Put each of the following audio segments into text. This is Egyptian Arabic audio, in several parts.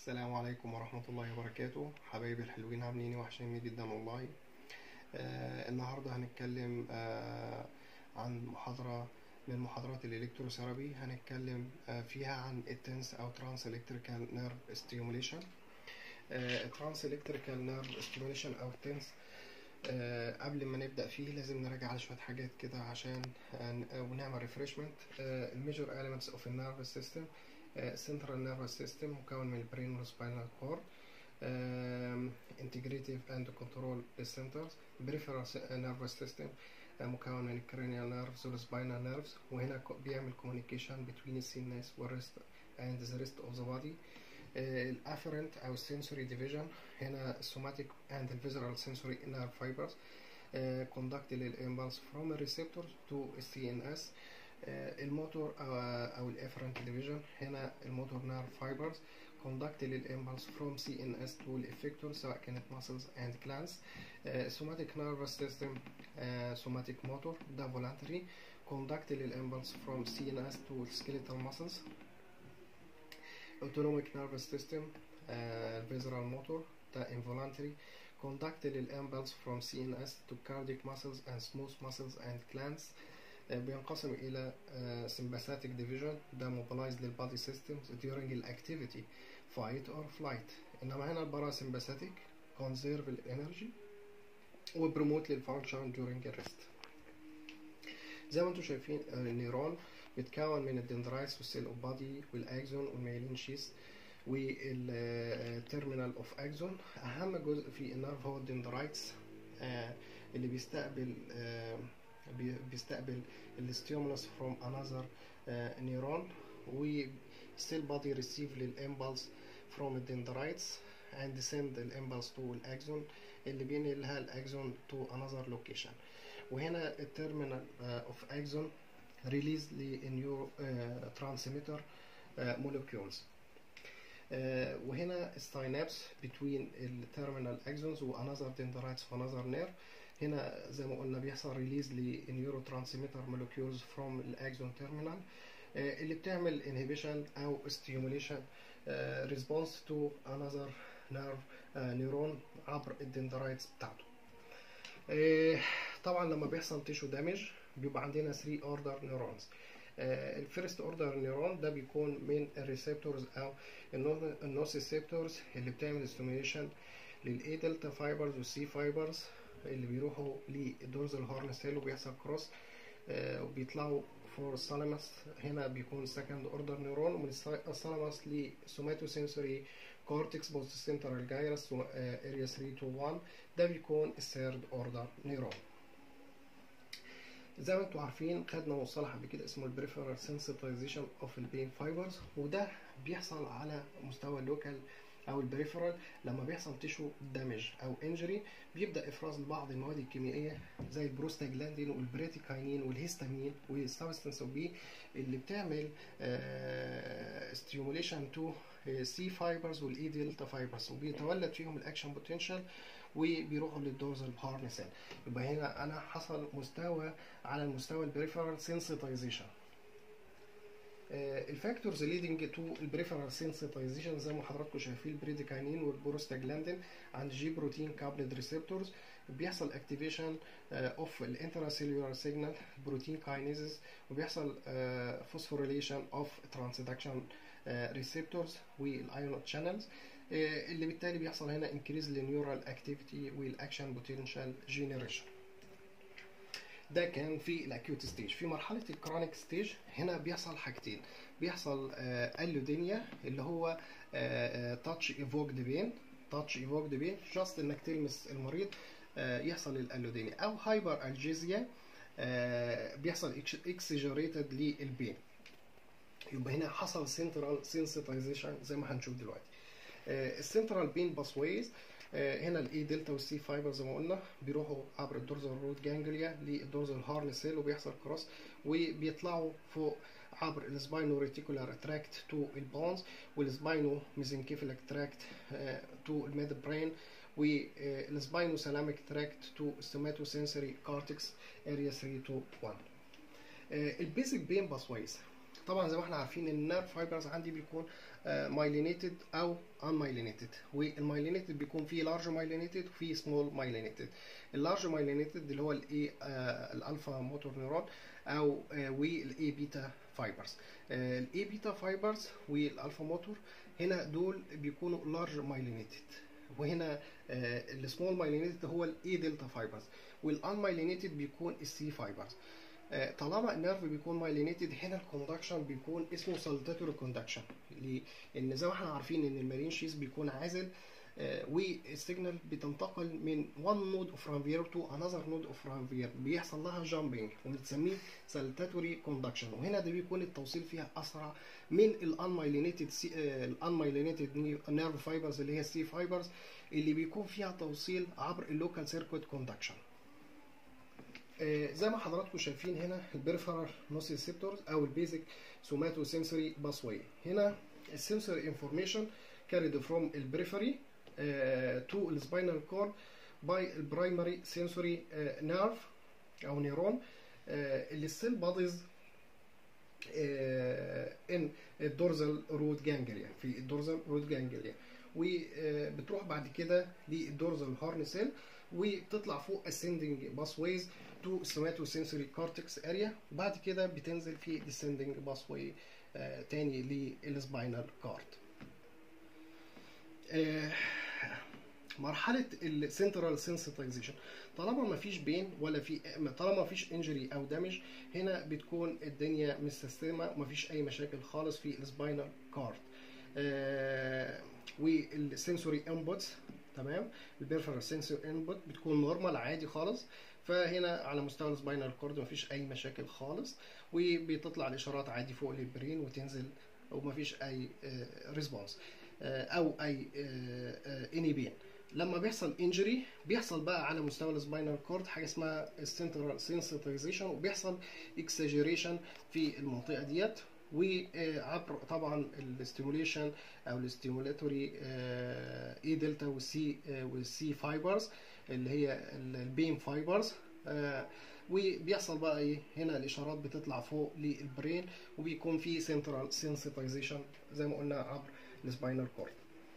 السلام عليكم ورحمة الله وبركاته حبايبي الحلوين عاملين ايه وحشيني جدا والله آه النهاردة هنتكلم آه عن محاضرة من محاضرات الإلكتروثيرابي هنتكلم آه فيها عن التنس أو ترانس إلكتريكال نيرف ستيموليشن ترانس إلكتريكال نيرف ستيموليشن أو التنس آه قبل ما نبدأ فيه لازم نراجع على شوية حاجات كده عشان آه ونعمل ريفرشمنت الميجور elements of a nervous system central nervous system مكون من البرين والسباينال كورد integrative and control centers peripheral nervous system مكون من الكرينيال نيرفز والسباينال نيرفز وهنا بيعمل communication between the CNS والريست and the rest of the body الافرنت او sensory division هنا somatic and visceral sensory nerve fibers conduct الامبulse from a receptor to CNS الموتور او الافرنت ديفيجن هنا الموتور نيرف فايبرز conduct الامبلس from CNS to الافكتور سواء كانت muscles and glands somatic nervous system somatic motor ده voluntary conduct الامبلس from CNS to skeletal muscles autonomic nervous system visceral motor ده involuntary conduct الامبلس from CNS to cardiac muscles and smooth muscles and glands بينقسم إلى sympathetic division ده mobilized للبادي systems during الactivity fight or flight إنما هنا البارا sympathetic conserve الانرجي وبروموت للفانكشن during الريست زي ما انتم شايفين النيرون بيتكون من الدندرايتس والسيل اوف بادي والاكزون والميلين شيس والتيرمينال اوف اكزون اهم جزء في النيرف هو الدندرايتس اللي بيستقبل بيستقبل الستيمولس from another uh, neuron و still body receive للإمبلس from the dendrites and send الإمبلس to الأكزون اللي بينقلها الأكزون to another location وهنا التيرمينال اوف أكزون ريليز للنيورو ترانسميتر molecules Uh, وهنا الساينابس between التيرمينال اكزونز وانذر dendrites في another nerve هنا زي ما قلنا بيحصل ريليز لنيورو ترانسميتر مولكيولز فروم الاكزون تيرمينال اللي بتعمل انهبيشن او ستيموليشن ريسبونس تو انذر نيرف نيورون عبر الدندرايتس بتاعته طبعا لما بيحصل تيشو دامج بيبقى عندنا 3 اوردر نيورونز الفيرست اوردر نيورون ده بيكون من الريسبتورز او النوسيسبتورز اللي بتعمل ستيموليشن للاي دلتا فايبرز والسي فايبرز اللي بيروحوا لدورزال هورن سيل وبيحصل كروس آه وبيطلعوا فور الثالاموس هنا بيكون سكند اوردر نيورون ومن الثالاموس لسوماتو سنسوري كورتكس بوست سنترال جايرس اريا 3 تو 1 ده بيكون الثيرد اوردر نيورون زي ما انتم عارفين خدنا مصطلح قبل كده اسمه البريفرال سنسيتايزيشن اوف البين فايبرز وده بيحصل على مستوى اللوكال او البريفرال لما بيحصل تيشو دامج او انجري بيبدا افراز لبعض المواد الكيميائيه زي البروستاجلاندين والبريتيكاينين والهيستامين والسبستنس اوف بي اللي بتعمل ستيموليشن تو سي فايبرز والاي دلتا فايبرز وبيتولد فيهم الاكشن بوتنشال وبيروحوا للدورزال هارن سيل يبقى هنا انا حصل مستوى على المستوى البريفرال سنسيتايزيشن الفاكتورز ليدنج تو البريفرال سنسيتايزيشن زي ما حضراتكم شايفين البريديكاينين والبروستاجلاندين عند جي بروتين كابلد ريسبتورز بيحصل اكتيفيشن اوف الانتراسيلولار سيجنال بروتين كاينيزز وبيحصل فوسفوريليشن اوف ترانسدكشن ريسبتورز والايون شانلز اللي بالتالي بيحصل هنا انكريز للنيورال اكتيفيتي والاكشن بوتنشال جينيريشن ده كان في الاكيوت ستيج في مرحله الكرونيك ستيج هنا بيحصل حاجتين بيحصل اللودينيا اللي هو تاتش ايفوكد بين تاتش ايفوكد بين جاست انك تلمس المريض يحصل الالودينيا او هايبر الجيزيا بيحصل اكسجريتد للبين يبقى هنا حصل سنترال سنسيتايزيشن زي ما هنشوف دلوقتي السنترال بين باسويز هنا الاي دلتا والسي فايبر زي ما قلنا بيروحوا عبر الدورزال رود جانجليا للدورزال هارن سيل وبيحصل كروس وبيطلعوا فوق عبر السباينو ريتيكولار تراكت تو البونز والسباينو ميزنكيفاليك تراكت تو الميد برين والسباينو سلاميك تراكت تو ستوماتو سنسوري كارتكس اريا 3 تو 1 البيزك بين باسويز طبعا زي ما احنا عارفين ان النيرف فايبرز عندي بيكون مايلينيتد او unmyelinated والمايلينيتد بيكون فيه لارج مايلينيتد وفيه سمول مايلينيتد اللارج مايلينيتد اللي هو الاي الالفا موتور نيورون او والاي بيتا فايبرز الاي بيتا فايبرز والالفا موتور هنا دول بيكونوا لارج مايلينيتد وهنا السمول مايلينيتد هو الاي دلتا فايبرز والان مايلينيتد بيكون السي فايبرز طالما النيرف بيكون مايلينيتد هنا الكوندكشن بيكون اسمه سالتاتوري كوندكشن لان زي ما احنا عارفين ان المارين شيز بيكون عازل والسيجنال بتنتقل من one node of رانفير to another node of رانفير بيحصل لها جامبنج وبنسميه سالتاتوري كوندكشن وهنا ده بيكون التوصيل فيها اسرع من الانمايلينيتد الانمايلينيتد نيرف فايبرز اللي هي السي فايبرز اللي بيكون فيها توصيل عبر اللوكال سيركوت كوندكشن زي ما حضراتكم شايفين هنا البريفرال نوس ريسبتورز او البيزك سوماتو سنسوري باسواي هنا السنسوري انفورميشن carried from البريفري uh, to السباينال كورد by البرايمري سنسوري نيرف او نيرون uh, اللي السيل باديز ان الدورزال رود جانجليا في الدورزال رود جانجليا وبتروح بعد كده للدورزال هارن سيل وبتطلع فوق ascending pathways to somatosensory cortex area وبعد كده بتنزل في descending pathway آه تاني للسباينال كارد آه مرحلة السنترال سنسيتايزيشن طالما ما فيش بين ولا في طالما ما فيش انجري او دامج هنا بتكون الدنيا مستسلمة وما فيش اي مشاكل خالص في السباينال كارد آه والسنسوري انبوتس تمام البيرفرال سنسور انبوت بتكون نورمال عادي خالص فهنا على مستوى السباينال كورد مفيش اي مشاكل خالص وبتطلع الاشارات عادي فوق للبرين وتنزل ومفيش اي ريسبونس او اي اني بين لما بيحصل انجري بيحصل بقى على مستوى السباينال كورد حاجه اسمها السنترال سنسيتايزيشن وبيحصل اكساجيريشن في المنطقه ديت وعبر طبعا الاستيموليشن او الاستيمولاتوري اي دلتا والسي والسي فايبرز اللي هي البيم فايبرز وبيحصل بقى ايه هنا الاشارات بتطلع فوق للبرين وبيكون في سنترال سنسيتايزيشن زي ما قلنا عبر السباينال كورد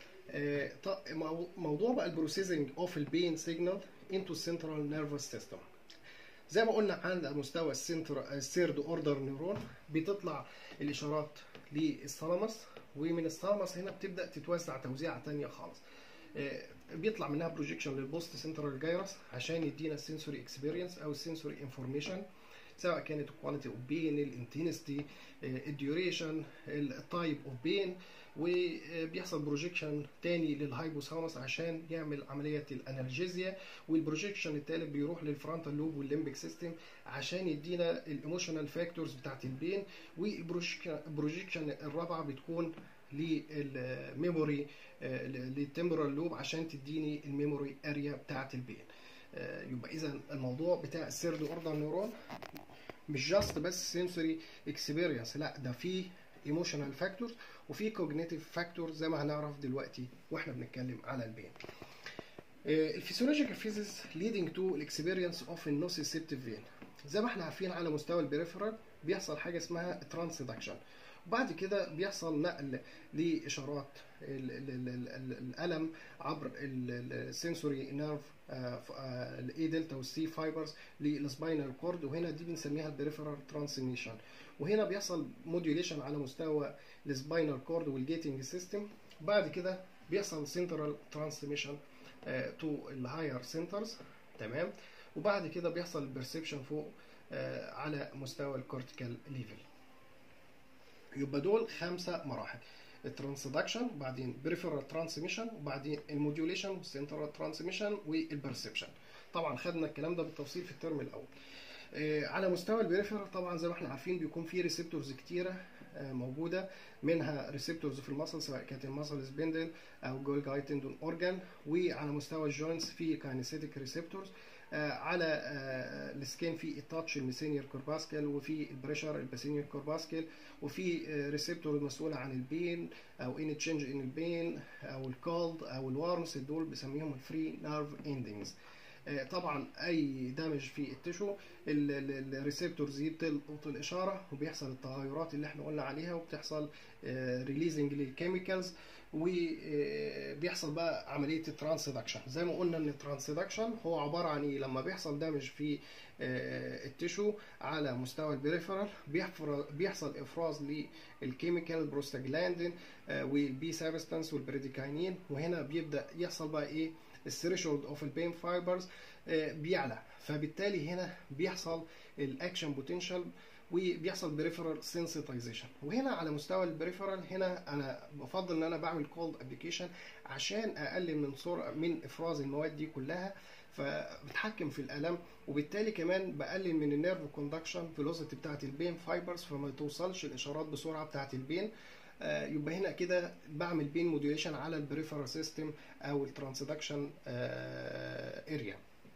موضوع بقى البروسيسنج اوف البين سيجنال انتو السنترال نيرفس سيستم زي ما قلنا عند مستوى السنتر السيرد اوردر نيورون بتطلع الاشارات للثالاموس ومن الثالاموس هنا بتبدا تتوزع توزيعه ثانيه خالص بيطلع منها بروجيكشن للبوست سنترال جايرس عشان يدينا السنسوري اكسبيرينس او السنسوري انفورميشن سواء كانت الكواليتي اوف بين الانتنستي الديوريشن التايب اوف بين وبيحصل بروجيكشن تاني للهايبوثالاموس عشان يعمل عمليه الانالجيزيا والبروجيكشن التالت بيروح للفرونتال لوب والليمبيك سيستم عشان يدينا الايموشنال فاكتورز بتاعت البين والبروجيكشن الرابعه بتكون للميموري للتمبرال لوب عشان تديني الميموري اريا بتاعت البين يبقى اذا الموضوع بتاع السيرد اوردر نيورون مش جاست بس سنسوري اكسبيرينس لا ده فيه ايموشنال فاكتورز وفي كوجنيتيف فاكتورز زي ما هنعرف دلوقتي واحنا بنتكلم على البين الفسيولوجيكال فيزيس ليدنج تو الاكسبيرينس اوف النوسيسيبتيف فين زي ما احنا عارفين على مستوى البريفرال بيحصل حاجه اسمها ترانسدكشن وبعد كده بيحصل نقل لاشارات الالم عبر السنسوري نيرف الاي دلتا والسي فايبرز للسباينال كورد وهنا دي بنسميها البريفرال ترانسميشن وهنا بيحصل موديوليشن على مستوى السباينال كورد والجيتنج سيستم بعد كده بيحصل سنترال ترانسميشن تو الهاير سنترز تمام وبعد كده بيحصل البرسبشن فوق على مستوى الكورتيكال ليفل يبقى دول خمسة مراحل الترانسدكشن وبعدين بريفرال ترانسميشن وبعدين الموديوليشن والسنترال ترانسميشن والبرسبشن طبعا خدنا الكلام ده بالتفصيل في الترم الاول على مستوى البريفرال طبعا زي ما احنا عارفين بيكون في ريسبتورز كتيره موجوده منها ريسبتورز في المصل سواء كانت المصل سبندل او جولجاي تندون اورجان وعلى مستوى الجوينتس في كاينيسيتيك ريسبتورز على السكين في التاتش الميسينير كورباسكال وفي البريشر الباسينير كورباسكال وفي ريسبتور مسؤولة عن البين او ان تشينج ان البين او الكولد او الوارمس دول بسميهم الفري نيرف اندنجز آه، طبعا اي دامج في التشو الريسبتورز دي بتلقط الاشاره وبيحصل التغيرات اللي احنا قلنا عليها وبتحصل ريليزنج للكيميكالز وبيحصل بقى عمليه الترانسدكشن زي ما قلنا ان الترانسدكشن هو عباره عن ايه لما بيحصل دامج في آه، التشو على مستوى البريفرال بيحفر- بيحصل افراز للكيميكال بروستاجلاندين والبي سابستانس والبريديكاينين وهنا بيبدا يحصل بقى ايه الثريشولد اوف البين فايبرز بيعلى فبالتالي هنا بيحصل الاكشن بوتنشال وبيحصل بريفرال سنسيتايزيشن وهنا على مستوى البريفرال هنا انا بفضل ان انا بعمل كولد ابلكيشن عشان اقلل من سرعه من افراز المواد دي كلها فبتحكم في الالم وبالتالي كمان بقلل من النيرف كوندكشن فيلوسيتي بتاعت البين فايبرز فما توصلش الاشارات بسرعه بتاعت البين آه، يبقى هنا كده بعمل بين موديوليشن على البريفرال سيستم او الترانسدكشن اريا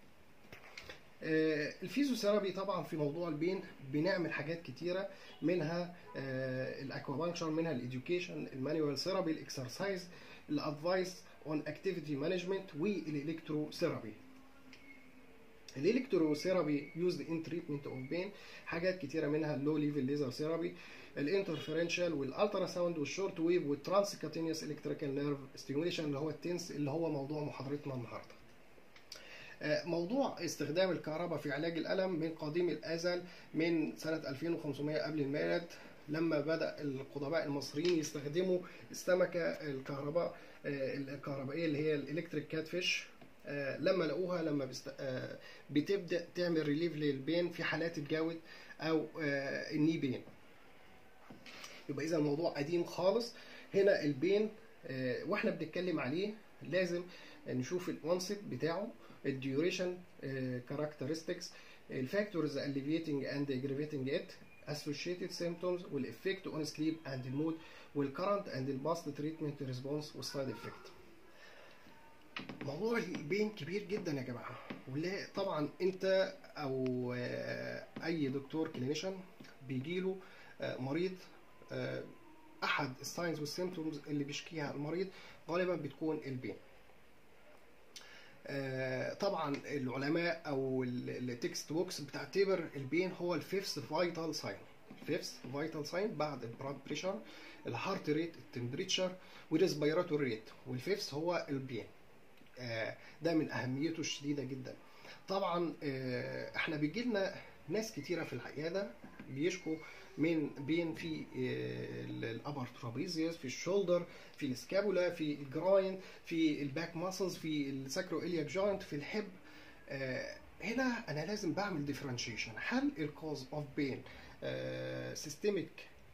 الفيزيوثيرابي طبعا في موضوع البين بنعمل حاجات كتيره منها الاكوابانكشر منها الاديوكيشن المانيوال ثيرابي الاكسرسايز الادفايس اون اكتيفيتي مانجمنت والالكتروثيرابي الالكتروثيرابي يوزد ان تريتمنت اوف بين حاجات كتيره منها اللو ليفل ليزر ثيرابي الانترفيرنشال والالترا ساوند والشورت ويف والترانس كاتينيوس الكتريكال نيرف ستيموليشن اللي هو التنس اللي هو موضوع محاضرتنا النهارده آه، موضوع استخدام الكهرباء في علاج الألم من قديم الأزل من سنة 2500 قبل الميلاد لما بدأ القدماء المصريين يستخدموا السمكة الكهرباء آه، الكهربائية اللي هي الإلكتريك كات فيش آه، لما لقوها لما بست... آه، بتبدأ تعمل ريليف للبين في حالات الجود أو آه، الني بين يبقى إذا الموضوع قديم خالص هنا البين آه، واحنا بنتكلم عليه لازم نشوف الونست بتاعه الديوريشن كاركترستكس الفاكتورز alleviating and aggravating it associated symptoms والeffect on sleep and mood والcurrent and الباست treatment response والسايد افكت موضوع البين كبير جدا يا جماعه ولا طبعا انت او آه، اي دكتور كلينيشن بيجيله آه، مريض آه، احد الساينز والسيمتومز اللي بيشكيها المريض غالبا بتكون البين آه، طبعا العلماء او التكست بوكس بتعتبر البين هو الفيفث فايتال ساين الفيفث فايتال ساين بعد البلاد بريشر الهارت ريت التمبريتشر والريسبيراتوري ريت والفيفث هو البين آه، ده من اهميته الشديده جدا طبعا آه، احنا بيجي لنا ناس كتيره في العياده بيشكوا من بين في الابر ترابيزيوس في الشولدر في السكابولا في الجراين في الباك ماسلز في الساكرو الياك جوينت في الحب آه، هنا انا لازم بعمل ديفرنشيشن هل الكوز اوف بين سيستميك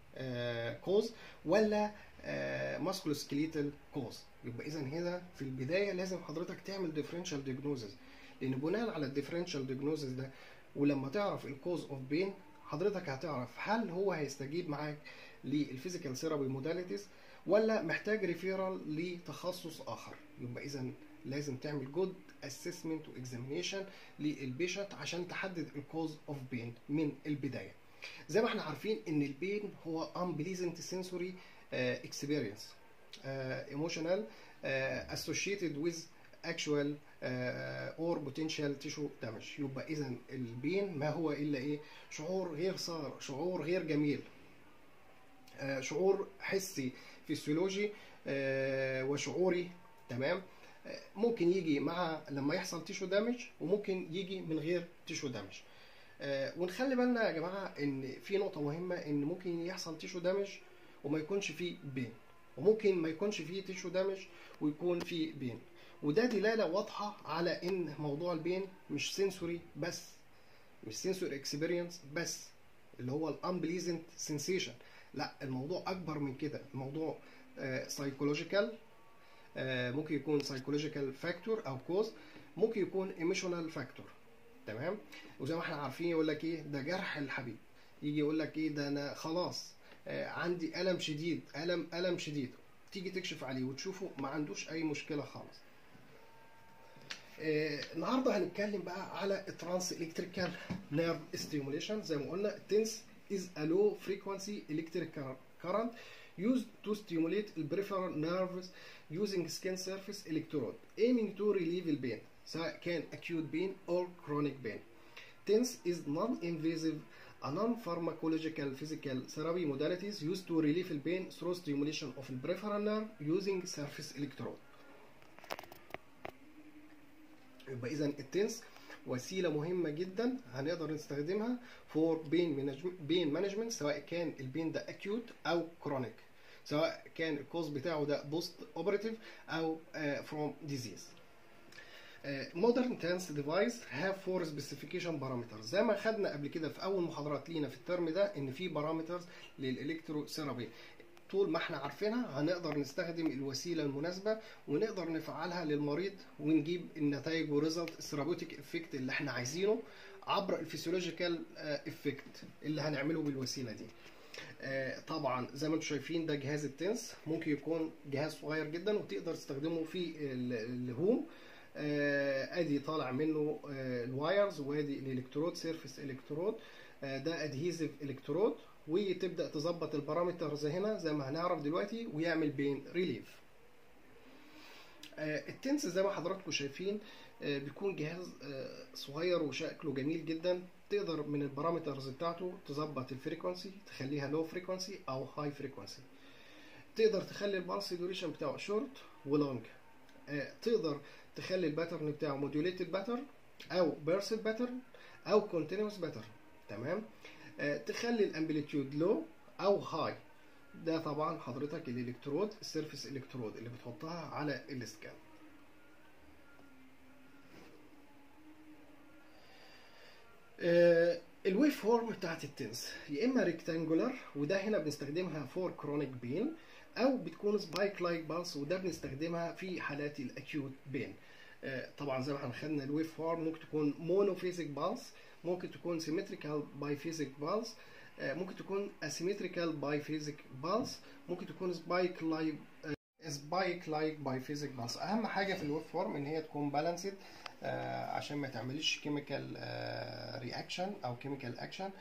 كوز ولا ماسكولو سكليتال كوز يبقى اذا هنا في البدايه لازم حضرتك تعمل ديفرنشال ديجنوزز لان بناء على الديفرنشال ديجنوزز ده ولما تعرف الكوز اوف بين حضرتك هتعرف هل هو هيستجيب معاك للفيزيكال ثيرابي موداليتيز ولا محتاج ريفيرال لتخصص اخر يبقى اذا لازم تعمل جود اسسمنت واكزامينيشن للبيشنت عشان تحدد الكوز اوف بين من البدايه زي ما احنا عارفين ان البين هو unpleasant sensory uh, experience uh, emotional uh, associated with actual uh, or potential tissue damage يبقى اذا البين ما هو الا ايه شعور غير صار شعور غير جميل uh, شعور حسي فسيولوجي uh, وشعوري تمام uh, ممكن يجي مع لما يحصل تيشو دامج وممكن يجي من غير تيشو دامج آه، ونخلي بالنا يا جماعه ان في نقطه مهمه ان ممكن يحصل تيشو دامج وما يكونش فيه بين وممكن ما يكونش فيه تيشو دامج ويكون فيه بين وده دلاله واضحه على ان موضوع البين مش سنسوري بس مش سنسوري اكسبيرينس بس اللي هو الانبليزنت سensation لا الموضوع اكبر من كده الموضوع سايكولوجيكال ممكن يكون سايكولوجيكال فاكتور او كوز ممكن يكون ايموشنال فاكتور تمام وزي ما احنا عارفين يقول لك ايه ده جرح الحبيب يجي يقول لك ايه ده انا خلاص آه عندي الم شديد الم الم شديد تيجي تكشف عليه وتشوفه ما عندوش اي مشكله خالص آه النهارده هنتكلم بقى على الترانس الكتريكال نيرف ستيموليشن زي ما قلنا التنس is a low frequency electric current used to stimulate the peripheral nerves using skin surface electrode aiming to relieve the pain سواء كان acute pain or chronic pain TENS is non-invasive a non-pharmacological physical therapy modalities used to relieve the pain through stimulation of the peripheral nerve using surface electrode يبقى اذا التنس وسيله مهمه جدا هنقدر نستخدمها فور بين بين مانجمنت سواء كان البين ده اكيوت او كرونيك سواء كان الكوز بتاعه ده بوست اوبراتيف او فروم ديزيز مودرن تنس ديفايس هاف فور سبيسيفيكيشن بارامترز زي ما خدنا قبل كده في اول محاضرات لينا في الترم ده ان في بارامترز للالكترو ثيرابي طول ما احنا عارفينها هنقدر نستخدم الوسيله المناسبه ونقدر نفعلها للمريض ونجيب النتائج وريزلت الثيرابيوتيك افكت اللي احنا عايزينه عبر الفسيولوجيكال افكت اللي هنعمله بالوسيله دي طبعا زي ما انتم شايفين ده جهاز التنس ممكن يكون جهاز صغير جدا وتقدر تستخدمه في الهوم ادي طالع منه الوايرز وادي الالكترود سيرفيس الكترود ده ادهيزيف الكترود وتبدا تظبط البارامترز هنا زي ما هنعرف دلوقتي ويعمل بين ريليف التنس زي ما حضراتكم شايفين بيكون جهاز صغير وشكله جميل جدا تقدر من البارامترز بتاعته تظبط الفريكونسي تخليها لو فريكونسي او هاي فريكونسي تقدر تخلي البالس دوريشن بتاعه شورت ولونج تقدر تخلي الباترن بتاعه موديوليتد باترن او بيرسد باترن او كونتينوس باترن تمام تخلي الامبليتيود لو او هاي ده طبعا حضرتك الالكترود السيرفيس الكترود اللي بتحطها على السكان الويف فورم بتاعت التنس يا اما ريكتانجولار وده هنا بنستخدمها فور كرونيك بين او بتكون سبايك لايك بالس وده بنستخدمها في حالات الاكيوت بين طبعا زي ما احنا خدنا الويف فورم ممكن تكون مونوفيزيك بالس ممكن تكون سيمتريكال بايفيزيك بالس ممكن تكون اسيمتريكال بايفيزيك بالس ممكن تكون سبايك لايك سبايك لايك بايفيزيك بالس اهم حاجه في الويف فورم ان هي تكون بالانسد عشان ما تعمليش كيميكال رياكشن او كيميكال اكشن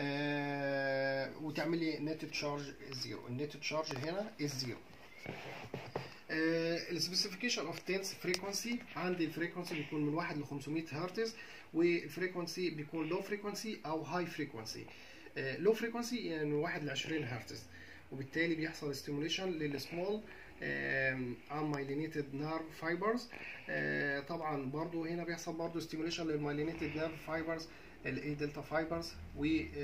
وتعملي نت تشارج زيرو النت تشارج هنا از زيرو السبيسيفيكيشن اوف تنس فريكونسي عندي الفريكونسي بيكون من 1 ل 500 هرتز والفريكونسي بيكون لو فريكونسي او هاي فريكونسي لو فريكونسي يعني من 1 ل 20 هرتز وبالتالي بيحصل ستيموليشن للسمول unmyelinated nerve fibers طبعا برضو هنا بيحصل برضو ستيموليشن للمايلينيتد نيرف فايبرز الاي دلتا فايبرز و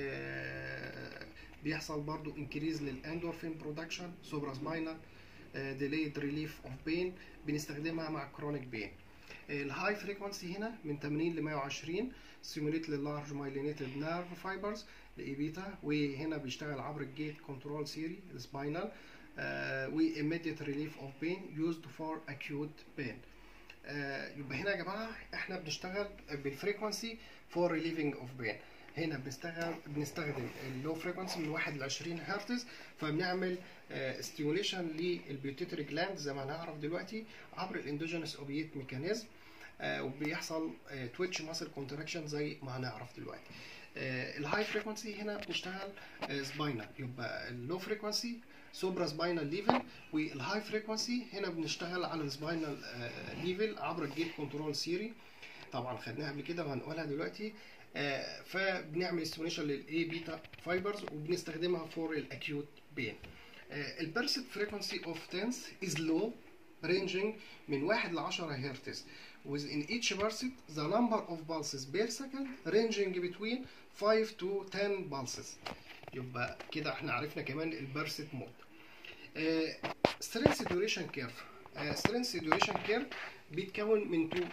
بيحصل برضو انكريز للاندورفين برودكشن سوبراسماينال delayed relief of pain بنستخدمها مع chronic pain الهاي فريكونسي هنا من 80 ل 120 ستيموليت لللارج مايلينيتد نيرف فايبرز لاي بيتا وهنا بيشتغل عبر الجيت كنترول سيري السباينال و immediate relief of pain used for acute pain يبقى هنا يا جماعه احنا بنشتغل بالفريكونسي for relieving of pain هنا بنستخدم بنستخدم اللو فريكونسي من 1 ل 20 هرتز فبنعمل ستيموليشن للبيوتيتري جلاند زي ما هنعرف دلوقتي عبر الاندوجينوس اوبيت ميكانيزم وبيحصل تويتش ماسل كونتراكشن زي ما هنعرف دلوقتي الهاي فريكونسي هنا بنشتغل سباينال يبقى اللو فريكونسي سوبرا سباينال ليفل والهاي فريكونسي هنا بنشتغل على السباينال ليفل عبر الجيت كنترول سيري طبعا خدناها قبل كده وهنقولها دلوقتي فبنعمل ستيميوليشن للاي بيتا فايبرز وبنستخدمها فور الاكيوت بين البيرسيت فريكونسي اوف تنس از لو ranging من 1 ل 10 هرتز within each pulse the number of pulses per second ranging between 5 to 10 pulses يبقى كده احنا عرفنا كمان البيرسيت مود سترينث ديوريشن كيرف سترينث ديوريشن كيرف بيتكون من تو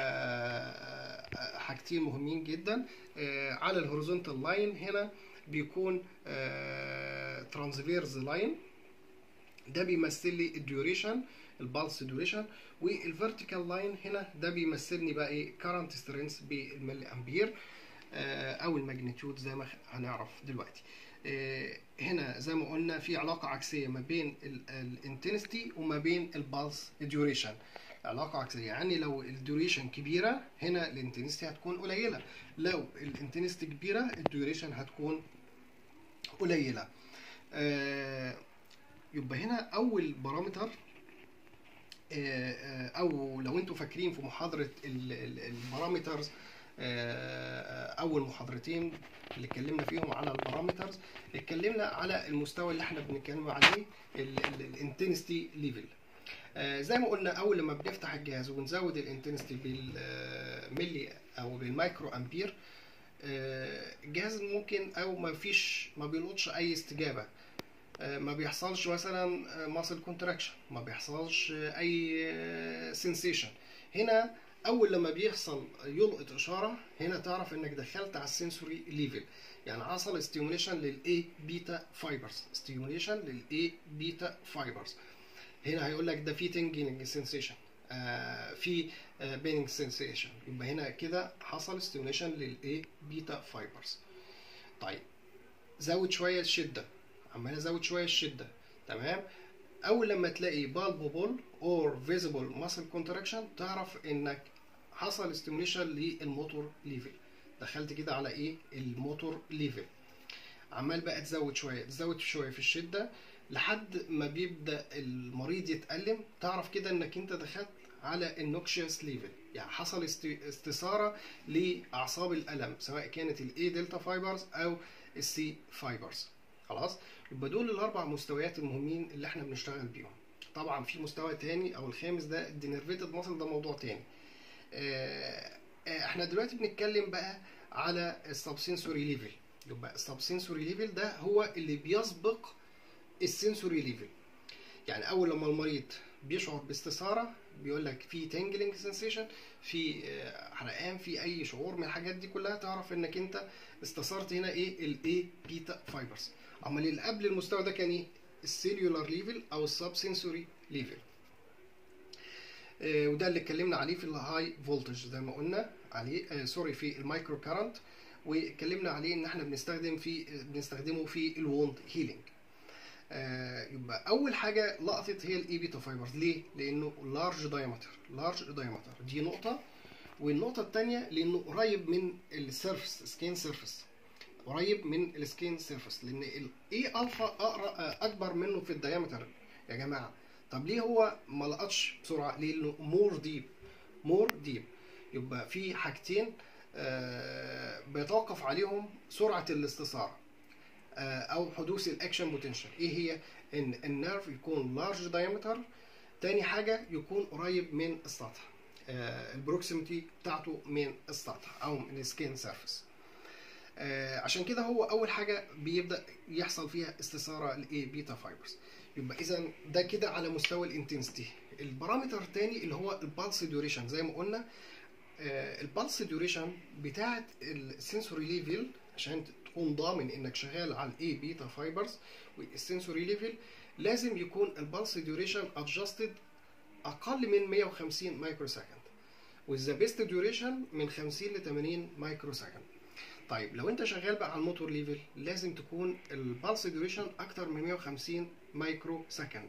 حاجتين مهمين جدا على الهوريزونتال لاين هنا بيكون ترانسفيرز لاين ده بيمثل لي الديوريشن البالس ديوريشن والفيرتيكال لاين هنا ده بيمثلني بقى ايه كارنت سترينث بالملي امبير او الماجنتيود زي ما هنعرف دلوقتي هنا زي ما قلنا في علاقه عكسيه ما بين الانتنستي وما بين البالس ديوريشن علاقه عكسيه يعني لو الديوريشن كبيره هنا الانتنستي هتكون قليله لو الانتنستي كبيره الديوريشن هتكون قليله يبقى هنا اول بارامتر آه، آه، او لو انتوا فاكرين في محاضره ال- ال- البارامترز آه، اول محاضرتين اللي اتكلمنا فيهم على البارامترز اتكلمنا على المستوى اللي احنا بنتكلم عليه الانتنستي ليفل زي ما قلنا اول لما بنفتح الجهاز ونزود الانتنستي بالملي او بالمايكرو امبير آه، الجهاز ممكن او ما فيش ما بيلقطش اي استجابه آه، ما بيحصلش مثلا ماسل كونتراكشن ما بيحصلش آه، اي سنسيشن هنا اول لما بيحصل يلقط اشاره هنا تعرف انك دخلت على السنسوري ليفل يعني حصل ستيموليشن للاي بيتا فايبرز ستيموليشن للاي بيتا فايبرز هنا هيقول لك ده في تنجينج سنسيشن آه في بيننج سنسيشن يبقى هنا كده حصل ستيموليشن للاي بيتا فايبرز طيب زود شويه الشده عمال ازود شويه الشده تمام اول لما تلاقي بالبوبول اور فيزيبل ماسل كونتراكشن تعرف انك حصل ستيموليشن للموتور ليفل دخلت كده على ايه الموتور ليفل عمال بقى تزود شويه تزود شويه في الشده لحد ما بيبدا المريض يتألم تعرف كده انك انت دخلت على النوكشيوس ليفل يعني حصل است- استثاره لاعصاب الالم سواء كانت الاي دلتا فايبرز او السي فايبرز خلاص يبقى دول الاربع مستويات المهمين اللي احنا بنشتغل بيهم طبعا في مستوى تاني او الخامس ده الدينرفيتد ماسل ده موضوع تاني آه، آه، احنا دلوقتي بنتكلم بقى على السبسنسوري ليفل يبقى السبسنسوري ليفل ده هو اللي بيسبق السنسوري ليفل يعني اول لما المريض بيشعر باستثاره بيقول لك في تنجلينج سensation في آه، حرقان في اي شعور من الحاجات دي كلها تعرف انك انت استثرت هنا ايه الاي بيتا فايبرز امال اللي قبل المستوى ده كان ايه السيلولار ليفل او السب سنسوري ليفل وده اللي اتكلمنا عليه في الهاي فولتج زي ما قلنا عليه آه سوري في المايكرو كارنت واتكلمنا عليه ان احنا بنستخدم في بنستخدمه في الووند هيلينج آه يبقى اول حاجه لقطت هي الاي بيتا فايبرز ليه لانه لارج دايمتر لارج دايمتر دي نقطه والنقطه الثانيه لانه قريب من السيرفس سكين سيرفس قريب من السكين سيرفس لان الاي الفا اقرا اكبر منه في الدايمتر يا جماعه طب ليه هو ما لقطش بسرعه لانه مور ديب مور ديب يبقى في حاجتين آه بيتوقف عليهم سرعه الاستثاره آه او حدوث الاكشن بوتنشال ايه هي ان النيرف يكون لارج دايمتر تاني حاجه يكون قريب من السطح آه البروكسيمتي بتاعته من السطح او من السكين سيرفيس آه عشان كده هو اول حاجه بيبدا يحصل فيها استثاره الاي بيتا فايبرز يبقى اذا ده كده على مستوى الانتنسيتي البارامتر الثاني اللي هو البالس ديوريشن زي ما قلنا آه البالس ديوريشن بتاعه السنسوري ليفل عشان تكون ضامن انك شغال على الاي بيتا فايبرز والسنسوري ليفل لازم يكون البالس ديوريشن ادجستد اقل من 150 مايكرو سكند والذا بيست ديوريشن من 50 ل 80 مايكرو سكند طيب لو انت شغال بقى على الموتور ليفل لازم تكون البالس ديوريشن اكتر من 150 مايكرو سكند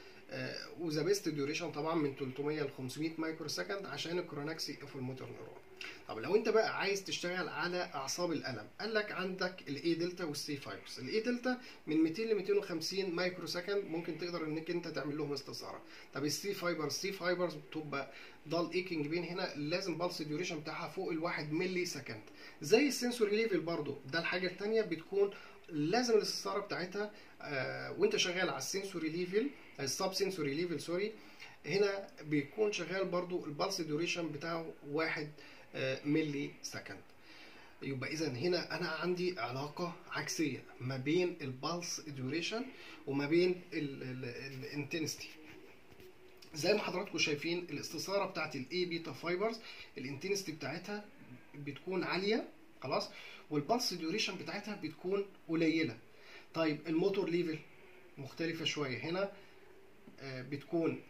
وذا بيست ديوريشن طبعا من 300 ل 500 مايكرو سكند عشان الكرونكسي اوف الموتور نيرون طب لو انت بقى عايز تشتغل على اعصاب الالم قال لك عندك الاي دلتا والسي فايبرز الاي دلتا من 200 ل 250 مايكرو سكند ممكن تقدر انك انت تعمل لهم استثاره طب السي فايبرز السي فايبرز بتبقى ضل ايكنج بين هنا لازم بالس ديوريشن بتاعها فوق الواحد ملي سكند زي السنسوري ليفل برضو ده الحاجه الثانيه بتكون لازم الاستثاره بتاعتها آه وانت شغال على السنسوري ليفل السب سنسوري ليفل سوري هنا بيكون شغال برضو البالس ديوريشن بتاعه واحد آه ملي سكند يبقى اذا هنا انا عندي علاقه عكسيه ما بين البالس ديوريشن وما بين الانتنستي زي ما حضراتكم شايفين الاستثاره بتاعت الاي بيتا فايبرز الانتنستي بتاعتها بتكون عاليه خلاص والبلس ديوريشن بتاعتها بتكون قليله طيب الموتور ليفل مختلفه شويه هنا بتكون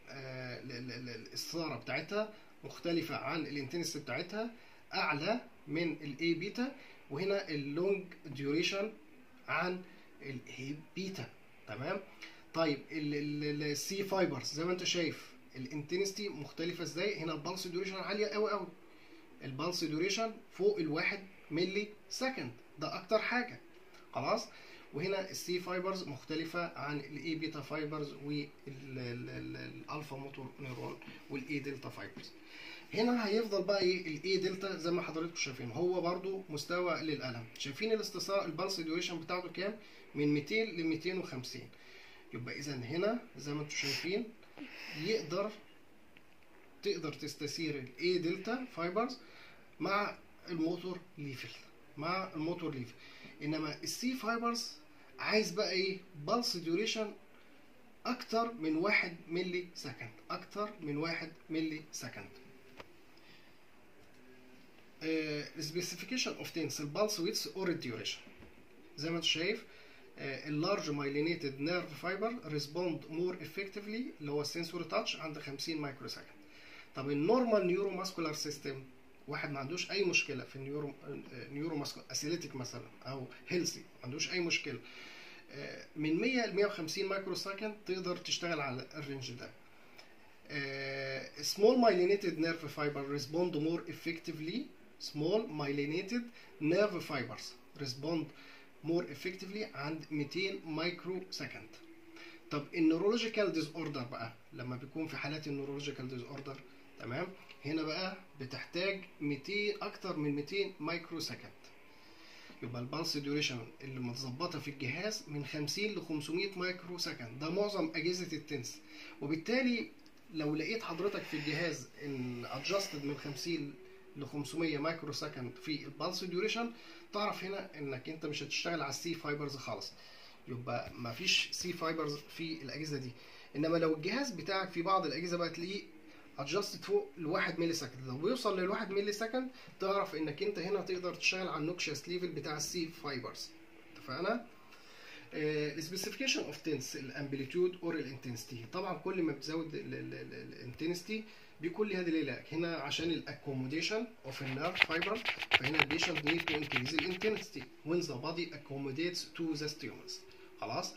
الاستثاره بتاعتها مختلفه عن الانتنسيتي بتاعتها اعلى من الاي بيتا وهنا اللونج ديوريشن عن الاي بيتا تمام طيب السي فايبرز زي ما انت شايف الانتنسيتي مختلفه ازاي هنا البلس ديوريشن عاليه قوي قوي البلس ديوريشن فوق الواحد ملي سكند ده اكتر حاجه خلاص وهنا السي فايبرز مختلفه عن الاي بيتا فايبرز والالفا موتور نيرون والاي دلتا فايبرز هنا هيفضل بقى ايه الاي دلتا زي ما حضراتكم شايفين هو برضو مستوى للالم شايفين الاستثار البلس ديوريشن بتاعته كام من 200 ل 250 يبقى اذا هنا زي ما انتم شايفين يقدر تقدر تستثير الاي دلتا فايبرز مع الموتور ليفل مع الموتور ليفل انما السي فايبرز عايز بقى ايه بلس ديوريشن اكتر من 1 ملي سكند اكتر من 1 ملي سكند سبيسيفيكيشن اوف تنس البلس ويتس اور الديوريشن زي ما انت شايف اللارج مايلينيتد نيرف فايبر ريسبوند مور افكتفلي اللي هو السنسوري تاتش عند 50 مايكرو سكند طب النورمال نيورو ماسكولار سيستم واحد ما عندوش اي مشكله في النيورو نيورو ماسكولار اسيليتيك مثلا او هيلثي ما عندوش اي مشكله من 100 ل 150 مايكرو سكند تقدر تشتغل على الرينج ده small myelinated nerve fiber respond more effectively small myelinated nerve fibers respond more effectively عند 200 مايكرو سكند طب النيورولوجيكال ديز اوردر بقى لما بيكون في حالات النيورولوجيكال ديز اوردر تمام هنا بقى بتحتاج 200 اكتر من 200 مايكرو سكند يبقى البلس ديوريشن اللي متظبطه في الجهاز من 50 ل 500 مايكرو سكند ده معظم اجهزه التنس وبالتالي لو لقيت حضرتك في الجهاز ان ادجستد من 50 ل 500 مايكرو سكند في البلس ديوريشن تعرف هنا انك انت مش هتشتغل على السي فايبرز خالص يبقى ما فيش سي فايبرز في الاجهزه دي انما لو الجهاز بتاعك في بعض الاجهزه بقى تلاقيه ادجستد فوق ل 1 ملي سكند لو بيوصل لل 1 ملي سكند تعرف انك انت هنا تقدر تشتغل على النوكشيس ليفل بتاع السي فايبرز اتفقنا؟ السبيسيفيكيشن اوف تنس الامبليتيود اور الانتنسيتي طبعا كل ما بتزود الانتنسيتي بيكون ليها دليل هنا عشان الاكوموديشن اوف النيرف فايبر فهنا البيشنت نيد تو انكريز الانتنسيتي when the body accommodates to the stimulus خلاص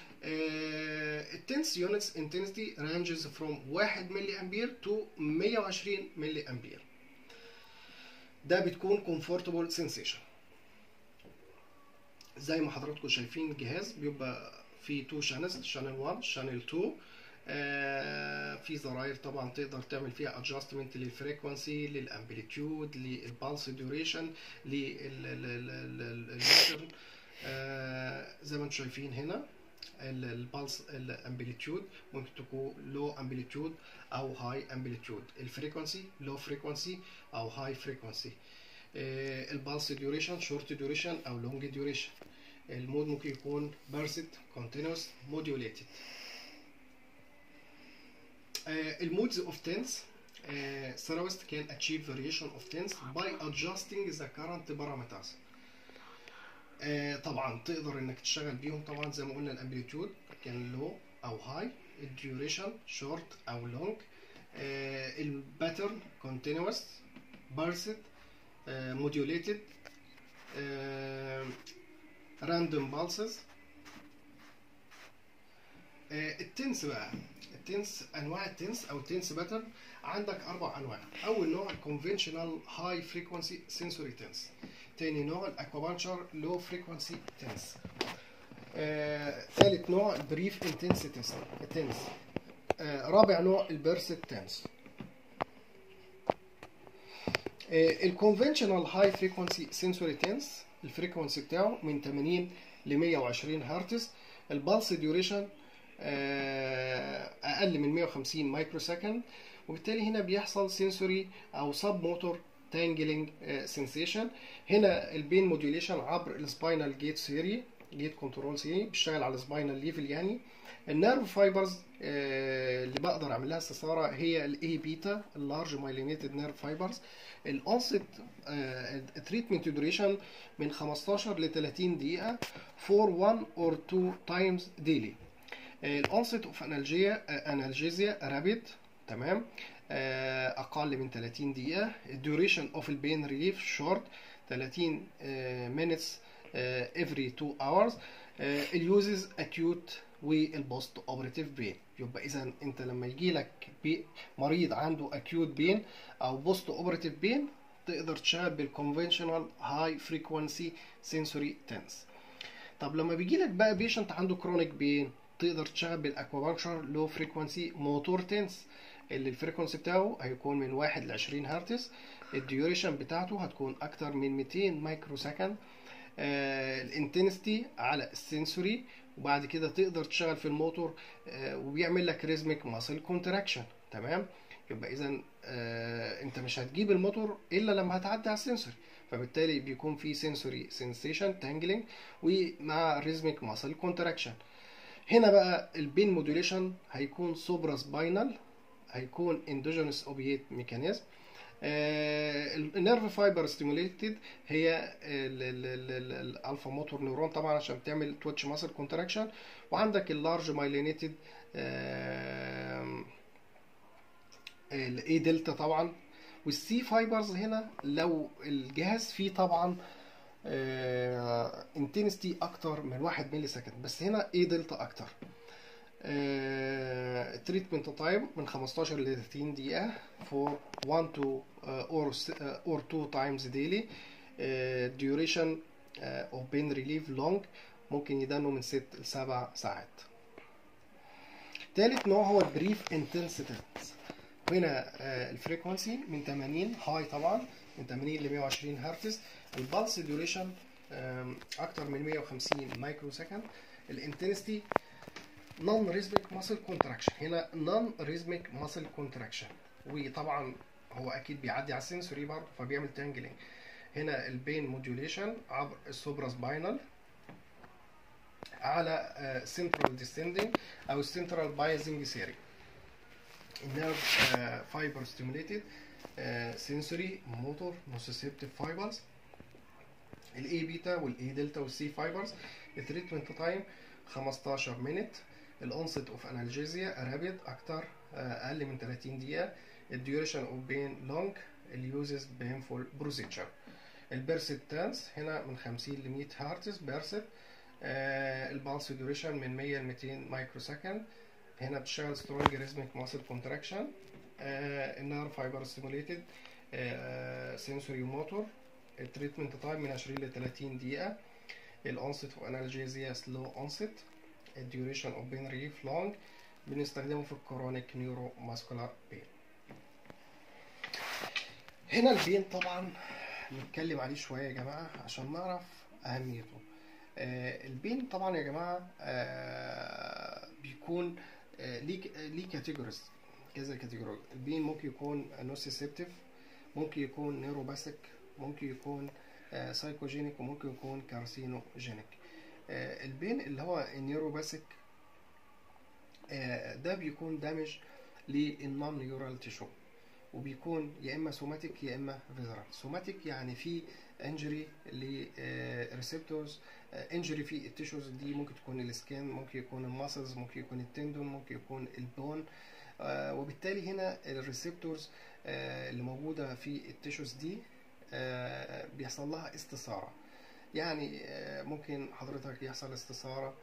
التنس يونتس انتنسيتي رانجز فروم 1 ملي امبير تو 120 ملي امبير ده بتكون comfortable sensation زي ما حضراتكم شايفين الجهاز بيبقى فيه تو شانلز شانل 1 شانل 2 آه في زراير طبعا تقدر تعمل فيها ادجستمنت للفريكونسي للامبليتيود للبالس ديوريشن للميجر آه زي ما انتم شايفين هنا البالس الامبليتيود ممكن تكون لو امبليتيود او هاي امبليتيود الفريكونسي لو فريكونسي او هاي فريكونسي البالس ديوريشن شورت ديوريشن او لونج ديوريشن المود ممكن يكون بارست كونتينوس موديوليتد المودز اوف تنس Cerebrist can achieve variation of tense by adjusting the current parameters. آه طبعا تقدر انك تشتغل بيهم طبعا زي ما قلنا الامبليتيود كان لو او هاي الديوريشن شورت او لونج آه الباترن كونتينوس بارست موديوليتد راندوم بالسز التنس بقى التنس انواع التنس او التنس باترن عندك اربع انواع اول نوع الكونفنشنال هاي فريكونسي سنسوري تنس تاني نوع الاكوابانشر لو فريكونسي تنس ثالث نوع بريف انتنس تنس آه رابع نوع البيرست تنس الكونفنشنال هاي فريكونسي سنسوري تنس الفريكونسي بتاعه من 80 ل 120 هرتز البلس ديوريشن اقل من 150 مايكرو سكند وبالتالي هنا بيحصل سنسوري او سب موتور تانجلينج سensation هنا البين موديوليشن عبر السباينال جيت سيري جيت كنترول سيري بيشتغل على السباينال ليفل يعني النيرف فايبرز اللي بقدر اعمل لها استثاره هي الاي بيتا اللارج مايلينيتد نيرف فايبرز الاونست تريتمنت دوريشن من 15 ل 30 دقيقه for one or two times daily الاونست اوف انالجيا انالجيزيا رابيد تمام اقل من 30 دقيقه الديوريشن اوف البين ريليف شورت 30 minutes every 2 hours اليوزز اكيوت والبوست اوبريتيف بين يبقى اذا انت لما يجي لك مريض عنده اكيوت بين او بوست اوبريتيف بين تقدر تشتغل بالكونفنشنال هاي فريكوانسي سنسوري تنس طب لما بيجي لك بقى بيشنت عنده كرونيك بين تقدر تشتغل بالاكوابانكشر لو فريكونسي موتور تنس اللي الفريكونسي بتاعه هيكون من 1 ل 20 هرتز الديوريشن بتاعته هتكون اكتر من 200 مايكرو سكند آه الانتنستي على السنسوري وبعد كده تقدر تشتغل في الموتور آه وبيعمل لك ريزميك ماسل كونتراكشن تمام يبقى اذا آه انت مش هتجيب الموتور الا لما هتعدي على السنسوري فبالتالي بيكون في سنسوري سensation تانجلينج ومع ريزميك ماسل كونتراكشن هنا بقى البين موديوليشن هيكون سوبرا سباينال هيكون اندوجينوس اوبيت ميكانيزم النيرف فايبر ستيموليتد هي الالفا موتور نيورون طبعا عشان تعمل تويتش ماسل كونتراكشن وعندك اللارج مايلينيتد الاي دلتا طبعا والسي فايبرز هنا لو الجهاز فيه طبعا انتنستي اكتر من 1 ملي سكند بس هنا اي دلتا اكتر تريتمنت تايم من 15 ل 30 دقيقة for 1 to uh, or uh, or 2 times daily uh, duration uh, of pain relief long ممكن يدانوا من 6 ل 7 ساعات تالت نوع هو البريف انتنسيتي هنا الفريكونسي من 80 هاي طبعا من 80 ل 120 هرتز البلس ديوريشن اكتر من 150 مايكرو سكند الانتنستي نون ريزميك ماسل كونتراكشن هنا نون ريزميك ماسل كونتراكشن وطبعا هو اكيد بيعدي على السنسوري برضه فبيعمل تانجلينج هنا البين موديوليشن عبر السوبرا سباينال على سنترال ديسندنج او السنترال بايزنج سيري النيرف فايبر ستيموليتد سنسوري موتور نوسيسبتيف فايبرز الاي بيتا والاي دلتا والسي فايبرز التريتمنت تايم 15 مينت الانست اوف انالجيزيا رابيد اكتر اقل من 30 دقيقه الديوريشن اوف بين لونج اليوزز بينفول بروسيجر البرسبتانس هنا من 50 ل 100 هرتز بيرسب آه البالس ديوريشن من 100 ل 200 مايكرو سكند هنا بتشتغل سترونج ريزميك ماسل كونتراكشن النار فايبر ستيموليتد سنسوري موتور التريتمنت تايم من 20 ل 30 دقيقه الانست اوف انالجيزيا سلو انست الديوريشن اوف بين ريليف لونج بنستخدمه في الكرونيك نيورو ماسكولار بين هنا البين طبعا نتكلم عليه شويه يا جماعه عشان نعرف اهميته آه البين طبعا يا جماعه آه بيكون آه ليه ليه كاتيجوريز كذا كاتيجوري البين ممكن يكون نوسيسبتيف ممكن يكون نيروباسيك ممكن يكون آه سايكوجينيك وممكن يكون كارسينوجينيك آه البين اللي هو النيوروباسيك آه ده بيكون دامج للنون نيورال تيشو وبيكون يا اما سوماتيك يا اما فيزرال سوماتيك يعني في انجري لريسبتورز انجري في التيشوز دي ممكن تكون السكين ممكن يكون الماسلز ممكن يكون التندون ممكن يكون البون آه وبالتالي هنا الريسبتورز آه اللي موجوده في التيشوز دي آه بيحصل لها استثاره يعني ممكن حضرتك يحصل استثاره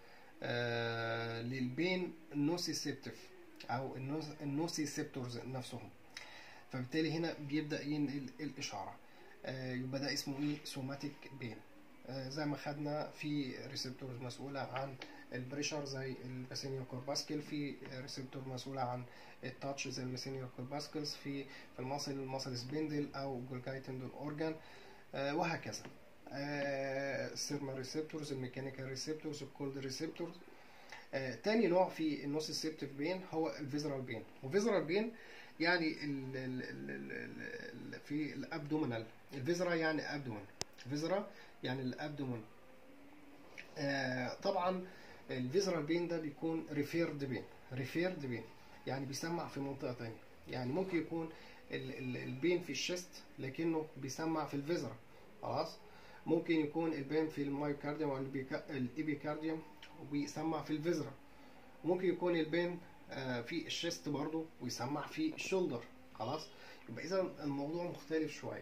للبين نوسيسبتيف او النوسيسبتورز نفسهم فبالتالي هنا بيبدا ينقل الاشاره يبقى ده اسمه ايه سوماتيك بين زي ما خدنا في ريسبتورز مسؤوله عن البريشر زي الباسينيو كورباسكل في ريسبتور مسؤوله عن التاتش زي الميسينيو كورباسكلز في في المصل المصل سبندل او جولجاي تندون اورجان وهكذا السيرما ريسبتورز الميكانيكال ريسبتورز الكولد ريسبتورز تاني نوع في النوسيسبتيف بين هو الفيزرال بين وفيزرال بين يعني ال ال ال ال في الابدومينال الفيزرا يعني ابدومين فيزرا يعني الابدومين آه طبعا الفيزرال بين ده بيكون ريفيرد بين ريفيرد بين يعني بيسمع في منطقه تانية يعني ممكن يكون ال ال البين في الشست لكنه بيسمع في الفيزرا خلاص ممكن يكون البين في المايوكارديوم او الابيكارديوم وبيسمع في الفيزرا ممكن يكون البين في الشيست برضو ويسمع في الشولدر خلاص يبقى اذا الموضوع مختلف شويه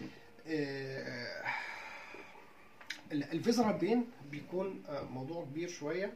الفيزرال بين بيكون موضوع كبير شويه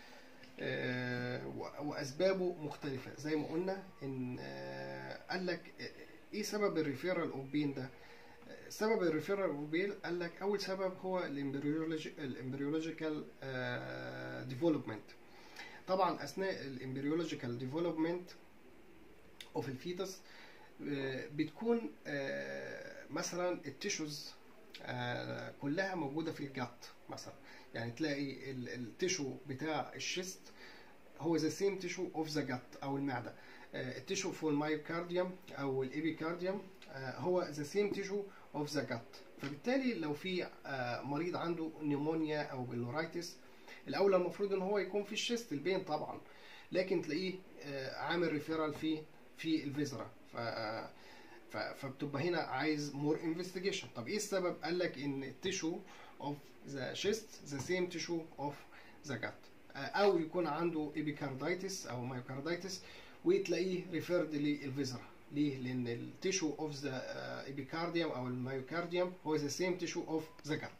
واسبابه مختلفه زي ما قلنا ان قال لك ايه سبب الريفيرال اوف بين ده سبب الريفيرال بيل قال لك اول سبب هو الامبريولوجيكال ديفلوبمنت طبعا اثناء الامبريولوجيكال ديفلوبمنت اوف الفيتس بتكون آه، مثلا التيشوز آه، كلها موجوده في الجات مثلا يعني تلاقي ال- التيشو بتاع الشيست هو ذا سيم تيشو اوف ذا جات او المعده آه، التيشو في المايوكارديوم او الابيكارديوم آه، هو ذا سيم تيشو اوف ذا جات فبالتالي لو في آه، مريض عنده نيمونيا او بلورايتس الاولى المفروض ان هو يكون في الشيست البين طبعا لكن تلاقيه آه، عامل ريفيرال في في الفيزرا ف ف- فبتبقى هنا عايز مور انفستيجيشن طب ايه السبب قال لك ان التيشو اوف ذا شيست ذا سيم تيشو اوف ذا جات او يكون عنده ايبيكاردايتس او مايوكاردايتس وتلاقيه ريفيرد للفيزرا ليه؟ لان التيشو اوف ذا ايبيكارديوم او المايوكارديوم هو ذا سيم تيشو اوف ذا جات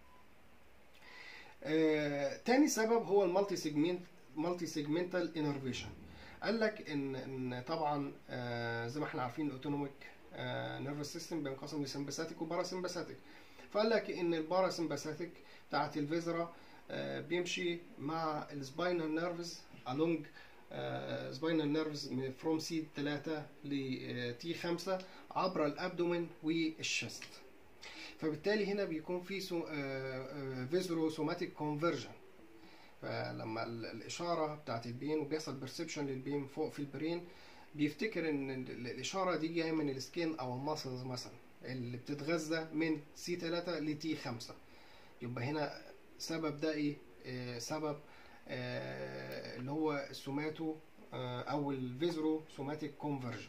تاني سبب هو المالتي سيجمنت مالتي سيجمنتال انرفيشن قال لك ان ان طبعا آه، زي ما احنا عارفين الاوتونوميك نيرفس سيستم بينقسم لسمباثيك وباراسمباثيك فقال لك ان الباراسمباثيك بتاعت الفيزرا آه، بيمشي مع السباينال نيرفز along سباينال نيرفز فروم سي 3 ل تي 5 عبر الابدومين والشست فبالتالي هنا بيكون في فيزرو سوماتيك كونفرجن فلما ال- الاشاره بتاعت البين وبيحصل بيرسبشن للبين فوق في البرين بيفتكر ان ال- ال- الاشاره دي جايه من السكين او الماسلز مثلا اللي بتتغذى من سي 3 لتي 5 يبقى هنا سبب ده ايه آه، سبب آه، اللي هو السوماتو آه، او الفيزرو سوماتيك كونفرجن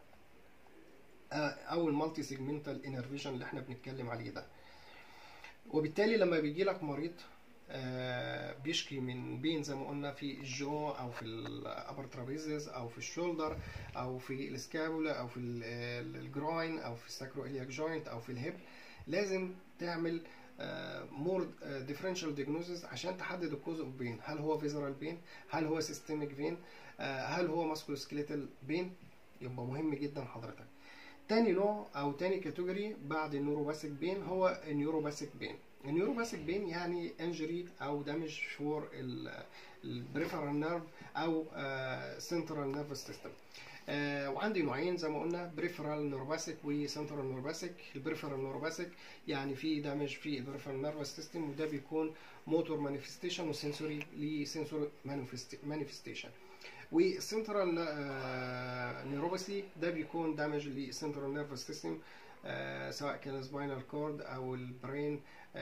او المالتي سيجمنتال انرفيشن اللي احنا بنتكلم عليه ده وبالتالي لما بيجي لك مريض آه، بيشكي من بين زي ما قلنا في الجو او في الابر ترابيزز او في الشولدر او في السكابولا او في الجروين او في الساكرو الياك جوينت او في الهيب لازم تعمل مور ديفرنشال ديجنوزز عشان تحدد الكوز اوف بين هل هو فيزرال بين هل هو سيستميك بين هل هو ماسكولو سكيليتال بين يبقى مهم جدا حضرتك تاني نوع او تاني كاتيجوري بعد النيوروباثيك بين هو النيوروباثيك بين النيوروباثيك بين يعني انجري او دامج فور البريفرال نيرف او سنترال نيرفس سيستم وعندي نوعين زي ما قلنا بريفرال نيوروباثيك وسنترال نيوروباثيك البريفرال نيوروباثيك يعني في دامج في البريفرال نيرفس سيستم وده بيكون موتور مانيفستيشن وسنسوري لسنسوري مانيفستيشن والسنترال نيوروباثي ده بيكون دامج للسنترال نيرفس سيستم سواء كان سباينال كورد او البرين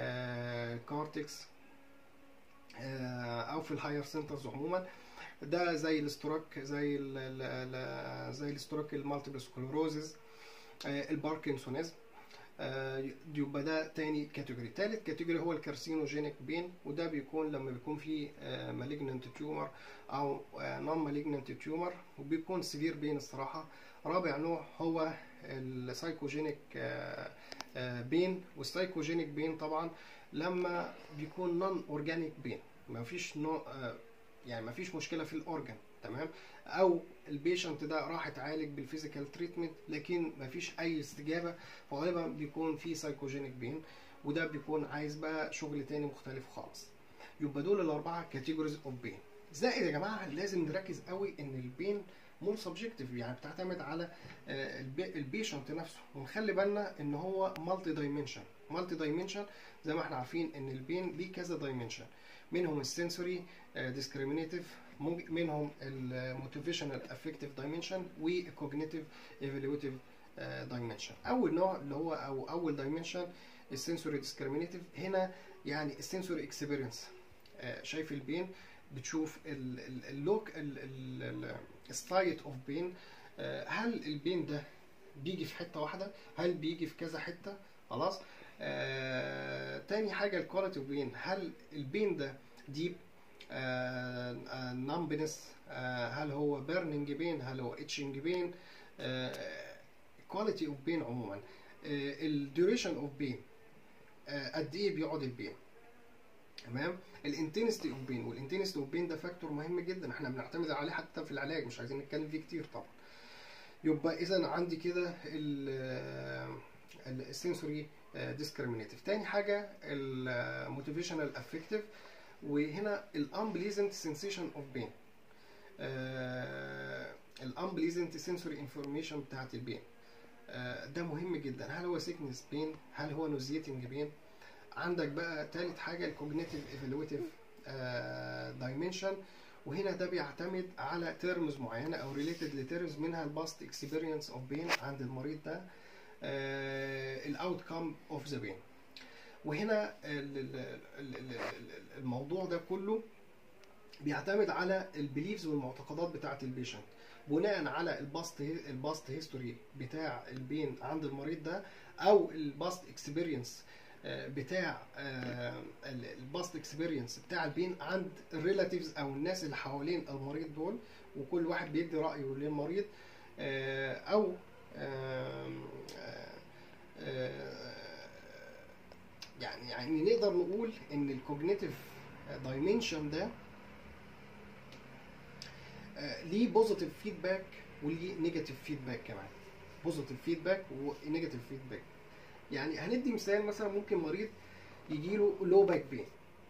كورتكس او في الهاير سنترز عموما ده زي الاستروك زي ال ال زي الاستروك المالتيبل سكلروزز الباركنسونيزم يبقى ده تاني كاتيجوري تالت كاتيجوري هو الكارسينوجينيك بين وده بيكون لما بيكون في مالجننت تيومر او نون مالجننت تيومر وبيكون سيفير بين الصراحه رابع نوع هو السايكوجينيك بين والسايكوجينيك بين طبعا لما بيكون نون اورجانيك بين ما فيش نوع يعني ما فيش مشكله في الاورجان تمام او البيشنت ده راح اتعالج بالفيزيكال تريتمنت لكن ما فيش اي استجابه فغالبا بيكون في سايكوجينيك بين وده بيكون عايز بقى شغل تاني مختلف خالص يبقى دول الاربعه كاتيجوريز اوف بين زائد يا جماعه لازم نركز قوي ان البين مور سبجكتيف يعني بتعتمد على البيشنت نفسه ونخلي بالنا ان هو مالتي دايمنشن مالتي دايمنشن زي ما احنا عارفين ان البين ليه كذا دايمنشن منهم السنسوري ديسكريمينيتيف منهم الموتيفيشنال افكتيف دايمنشن والكوجنيتيف ايفالويتيف دايمنشن اول نوع اللي هو او اول دايمنشن السنسوري ديسكريمينيتيف هنا يعني السنسوري اكسبيرينس شايف البين بتشوف اللوك الستايت اوف بين هل البين ده بيجي في حته واحده هل بيجي في كذا حته خلاص آه، تاني حاجه الكواليتي اوف بين هل البين ده ديب نامبنس هل هو بيرنينج بين هل هو اتشنج بين كواليتي اوف بين عموما الديوريشن اوف بين قد ايه بيقعد البين تمام الانتنستي اوف بين والانتنستي اوف بين ده فاكتور مهم جدا احنا بنعتمد عليه حتى في العلاج مش عايزين نتكلم فيه كتير طبعا يبقى اذا عندي كده السنسوري ديسكريمينيتيف تاني حاجه الموتيفيشنال افكتيف وهنا الانبليزنت سensation اوف بين الانبليزنت سنسوري انفورميشن بتاعت البين آه، ده مهم جدا هل هو سيكنس بين هل هو نوزيتنج بين عندك بقى تالت حاجه الكوجنيتيف ايفالويتيف دايمنشن وهنا ده بيعتمد على تيرمز معينه او ريليتد لتيرمز منها الباست اكسبيرينس اوف بين عند المريض ده الاوت كام اوف ذا بين وهنا ال- ال- ال- ال- ال- الموضوع ده كله بيعتمد على البيليفز والمعتقدات بتاعه البيشنت بناء على الباست الباست هيستوري بتاع البين عند المريض ده او الباست اكسبيرينس بتاع الباست اكسبيرينس بتاع البين عند الريلاتيفز او الناس اللي حوالين المريض دول وكل واحد بيدي رايه للمريض آه، او آم، آه، آه، يعني يعني نقدر نقول ان الكوجنيتيف دايمنشن ده آه، ليه بوزيتيف فيدباك وليه نيجاتيف فيدباك كمان بوزيتيف فيدباك ونيجاتيف فيدباك يعني هندي مثال مثلا ممكن مريض يجي له لو باك بين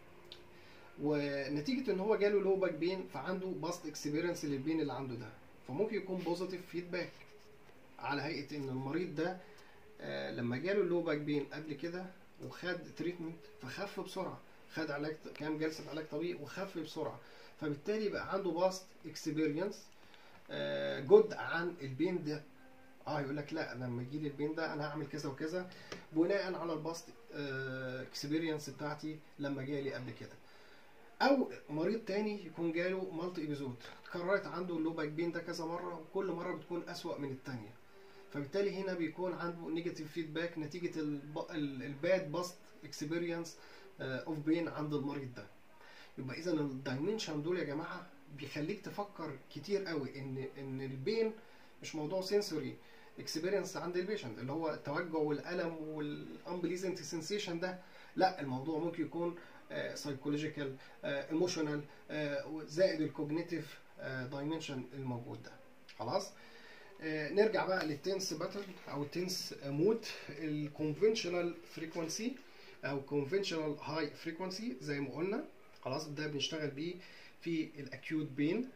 ونتيجه ان هو جاله لو باك بين فعنده باست اكسبيرينس للبين اللي عنده ده فممكن يكون بوزيتيف فيدباك على هيئه ان المريض ده آه، لما جاله اللو باك بين قبل كده وخد تريتمنت فخف بسرعه خد علاج كام جلسه علاج طبيعي وخف بسرعه فبالتالي بقى عنده باست اكسبيرينس جود عن البين ده اه يقول لك لا أنا لما يجي لي البين ده انا هعمل كذا وكذا بناء على الباست اكسبيرينس بتاعتي لما جالي قبل كده او مريض تاني يكون جاله مالتي ايبيزود اتكررت عنده اللو باك بين ده كذا مره وكل مره بتكون اسوأ من التانيه فبالتالي هنا بيكون عنده نيجاتيف فيدباك نتيجه الباد باست اكسبيرينس اوف بين عند المريض ده يبقى اذا الدايمنشن دول يا جماعه بيخليك تفكر كتير قوي ان ان البين مش موضوع سنسوري اكسبيرينس عند البيشنت اللي هو التوجع والالم والانبليزنت سensation ده لا الموضوع ممكن يكون سايكولوجيكال ايموشنال زائد الكوجنيتيف دايمنشن الموجود ده خلاص آه، نرجع بقى للتنس باترن او التنس مود الكونفنشنال فريكونسي او كونفنشنال هاي فريكونسي زي ما قلنا خلاص ده بنشتغل بيه في الاكيوت بين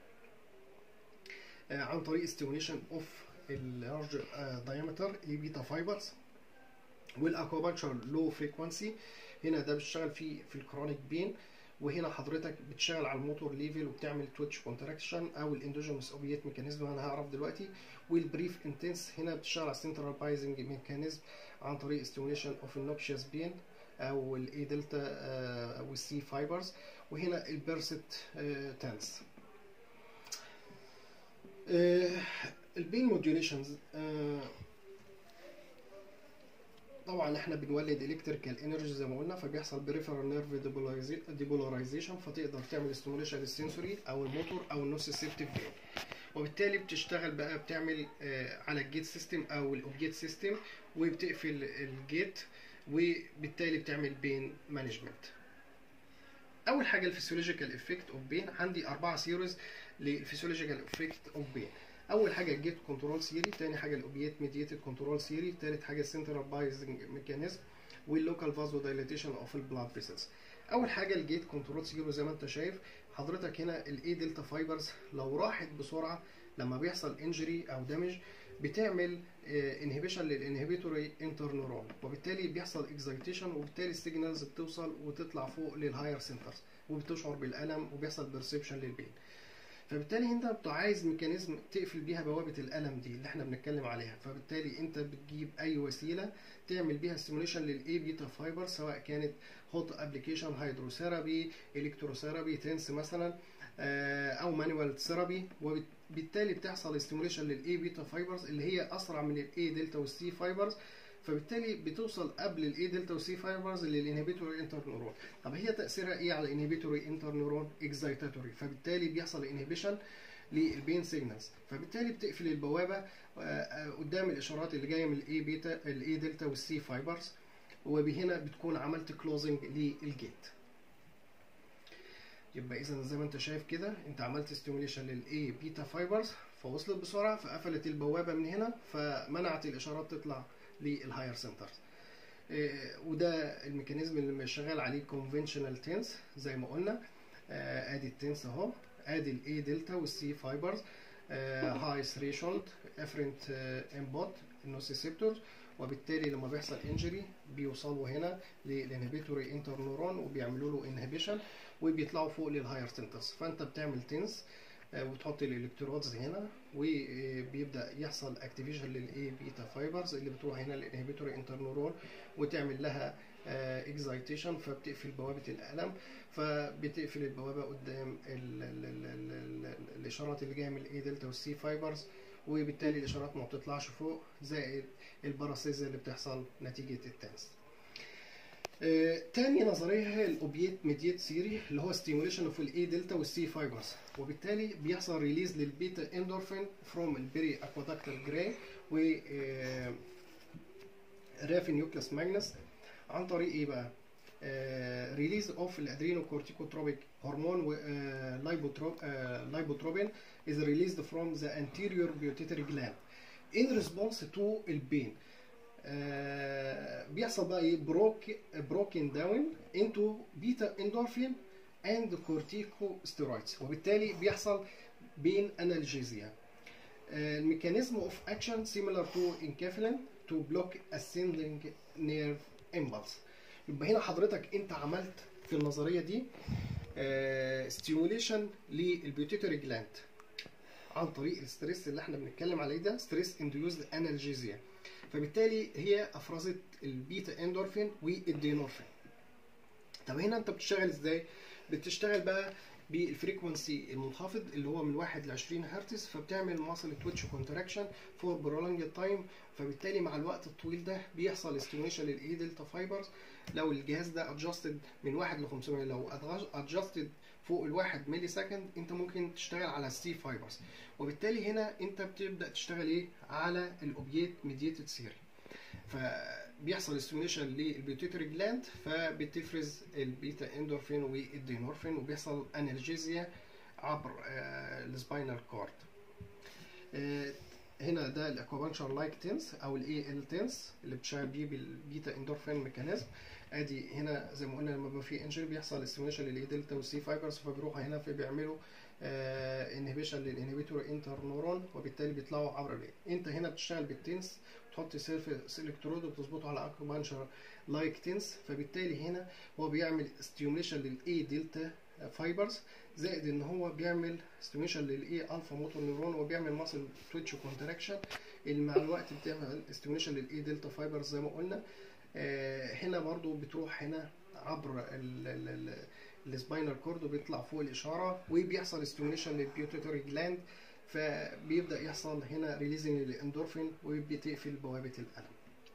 عن طريق ستيميوليشن اوف اللارج دايمتر اي بيتا فايبرز والاكوبانشر لو فريكونسي هنا ده بتشتغل فيه في الكرونيك بين وهنا حضرتك بتشتغل على الموتور ليفل وبتعمل تويتش كونتراكشن او الاندوجينوس اوبيات ميكانيزم انا هعرف دلوقتي والبريف انتنس هنا بتشتغل على السنترال بايزنج ميكانيزم عن طريق ستيميوليشن اوف النوكشيوس بين او الاي دلتا والسي فايبرز وهنا البيرست تنس البين موديوليشنز طبعا احنا بنولد الكتريكال انرجي زي ما قلنا فبيحصل بريفرال نيرف ديبولاريزيشن فتقدر تعمل ستيموليشن للسنسوري او الموتور او النوسيسيبتيف بين وبالتالي بتشتغل بقى بتعمل آه، على الجيت سيستم او الاوبجيت سيستم وبتقفل الجيت وبالتالي بتعمل بين مانجمنت اول حاجه الفسيولوجيكال افكت اوف بين عندي اربعه سيريز للفسيولوجيكال افكت اوف بين اول حاجه الجيت كنترول سيري تاني حاجه الاوبيات ميديتد كنترول سيري تالت حاجه السنترال بايزنج ميكانيزم واللوكال فازو دايليتيشن اوف البلاد فيسلز اول حاجه الجيت كنترول سيري زي ما انت شايف حضرتك هنا الاي دلتا فايبرز لو راحت بسرعه لما بيحصل انجري او دامج بتعمل انهبيشن للانهبيتوري انترنورون وبالتالي بيحصل اكزايتيشن وبالتالي السيجنالز بتوصل وتطلع فوق للهاير سنترز وبتشعر بالالم وبيحصل بيرسبشن للبين فبالتالي انت بتبقى عايز ميكانيزم تقفل بيها بوابه الالم دي اللي احنا بنتكلم عليها فبالتالي انت بتجيب اي وسيله تعمل بيها ستيموليشن للاي بيتا فايبر سواء كانت هوت ابلكيشن هيدروثيرابي الكتروثيرابي تنس مثلا آه، او مانوال ثيرابي وبالتالي بتحصل ستيموليشن للاي بيتا فايبرز اللي هي اسرع من الاي دلتا والسي فايبرز فبالتالي بتوصل قبل الاي دلتا والسي فايبرز للانهبيتوري انترنورون طب هي تاثيرها ايه على الانهبيتوري انترنورون اكزايتاتوري فبالتالي بيحصل انهبيشن للبين سيجنالز فبالتالي بتقفل البوابه آه، آه، قدام الاشارات اللي جايه من الاي بيتا الاي دلتا والسي فايبرز وبهنا بتكون عملت كلوزنج للجيت يبقى اذا زي ما انت شايف كده انت عملت ستيموليشن للاي بيتا فايبرز فوصلت بسرعه فقفلت البوابه من هنا فمنعت الاشارات تطلع للهاير سنترز وده الميكانيزم اللي شغال عليه كونفنشنال تنس زي ما قلنا آه، ادي التنس اهو ادي الاي دلتا والسي فايبرز هاي ثريشولد افرنت انبوت النوسيسبتورز وبالتالي لما بيحصل انجري بيوصلوا هنا للانهبيتوري انتر نورون وبيعملوا له انهبيشن وبيطلعوا فوق للهاير سنترز فانت بتعمل تنس آه، وتحط الالكترودز هنا وبيبدا يحصل اكتيفيشن للاي بيتا فايبرز اللي بتروح هنا للانهبيتوري انتر نورون وتعمل لها اكزايتيشن فبتقفل بوابه الالم فبتقفل البوابه قدام ال ال ال ال ال الاشارات اللي جايه من الاي دلتا والسي فايبرز وبالتالي الاشارات ما بتطلعش فوق زائد الباراسيزا اللي بتحصل نتيجه التنس آه، تاني نظريه هي الاوبيت ميديت سيري اللي هو ستيموليشن اوف الاي دلتا والسي فايبرز وبالتالي بيحصل ريليز للبيتا اندورفين فروم البري اكوادكتال جراي و رافي نيوكليس ماجنس عن طريق ايه بقى؟ ريليز اوف الادرينو كورتيكوتروبيك هرمون لايبوتروبين is released from the anterior pituitary gland in response to البين آه، بيحصل بقى ايه بروك بروكن داون انتو بيتا اندورفين اند كورتيكو ستيرويدز وبالتالي بيحصل بين انالجيزيا الميكانيزم اوف اكشن سيميلر تو انكافلين تو بلوك ascending nerve impulse يبقى هنا حضرتك انت عملت في النظريه دي ستيموليشن للبيوتيتوري جلاند عن طريق الستريس اللي احنا بنتكلم عليه ده ستريس انديوزد انالجيزيا فبالتالي هي افرزت البيتا اندورفين والدينورفين طب هنا انت بتشتغل ازاي بتشتغل بقى بالفريكونسي المنخفض اللي هو من 1 ل 20 هرتز فبتعمل ماسل تويتش كونتراكشن فور برولونج تايم فبالتالي مع الوقت الطويل ده بيحصل استيميشن للاي دلتا فايبرز لو الجهاز ده ادجستد من 1 ل 500 لو ادجستد فوق الواحد ملي سكند انت ممكن تشتغل على السي فايبرز وبالتالي هنا انت بتبدا تشتغل ايه على الاوبيت ميديتد سيري فبيحصل استيميشن للبيوتيتري جلاند فبتفرز البيتا اندورفين والدينورفين وبيحصل انالجيزيا عبر السباينال كورد هنا ده الاكوبانشر لايك تنس او الاي ال تنس اللي بتشتغل بيه بالبيتا اندورفين ميكانيزم ادي هنا زي ما قلنا لما بيبقى في انجري بيحصل استيميشن للاي دلتا والسي فايبرز فبيروحوا هنا فبيعملوا انهبيشن للانهبيتور انتر نورون وبالتالي بيطلعوا عبر الايه انت هنا بتشتغل بالتنس تحط سيرفيس الكترود وبتظبطه على اكوبانشر لايك تنس فبالتالي هنا هو بيعمل ستيميشن للاي دلتا فايبرز زائد ان هو بيعمل ستيميشن للاي الفا موتور نيورون وبيعمل ماسل تويتش كونتراكشن اللي مع الوقت بتعمل ستيميشن للاي دلتا فايبرز زي ما قلنا آه هنا برضو بتروح هنا عبر السباينال كورد وبيطلع فوق الاشاره وبيحصل ستيميشن للبيوتيتوري جلاند فبيبدا يحصل هنا ريليزنج للاندورفين وبتقفل بوابه الالم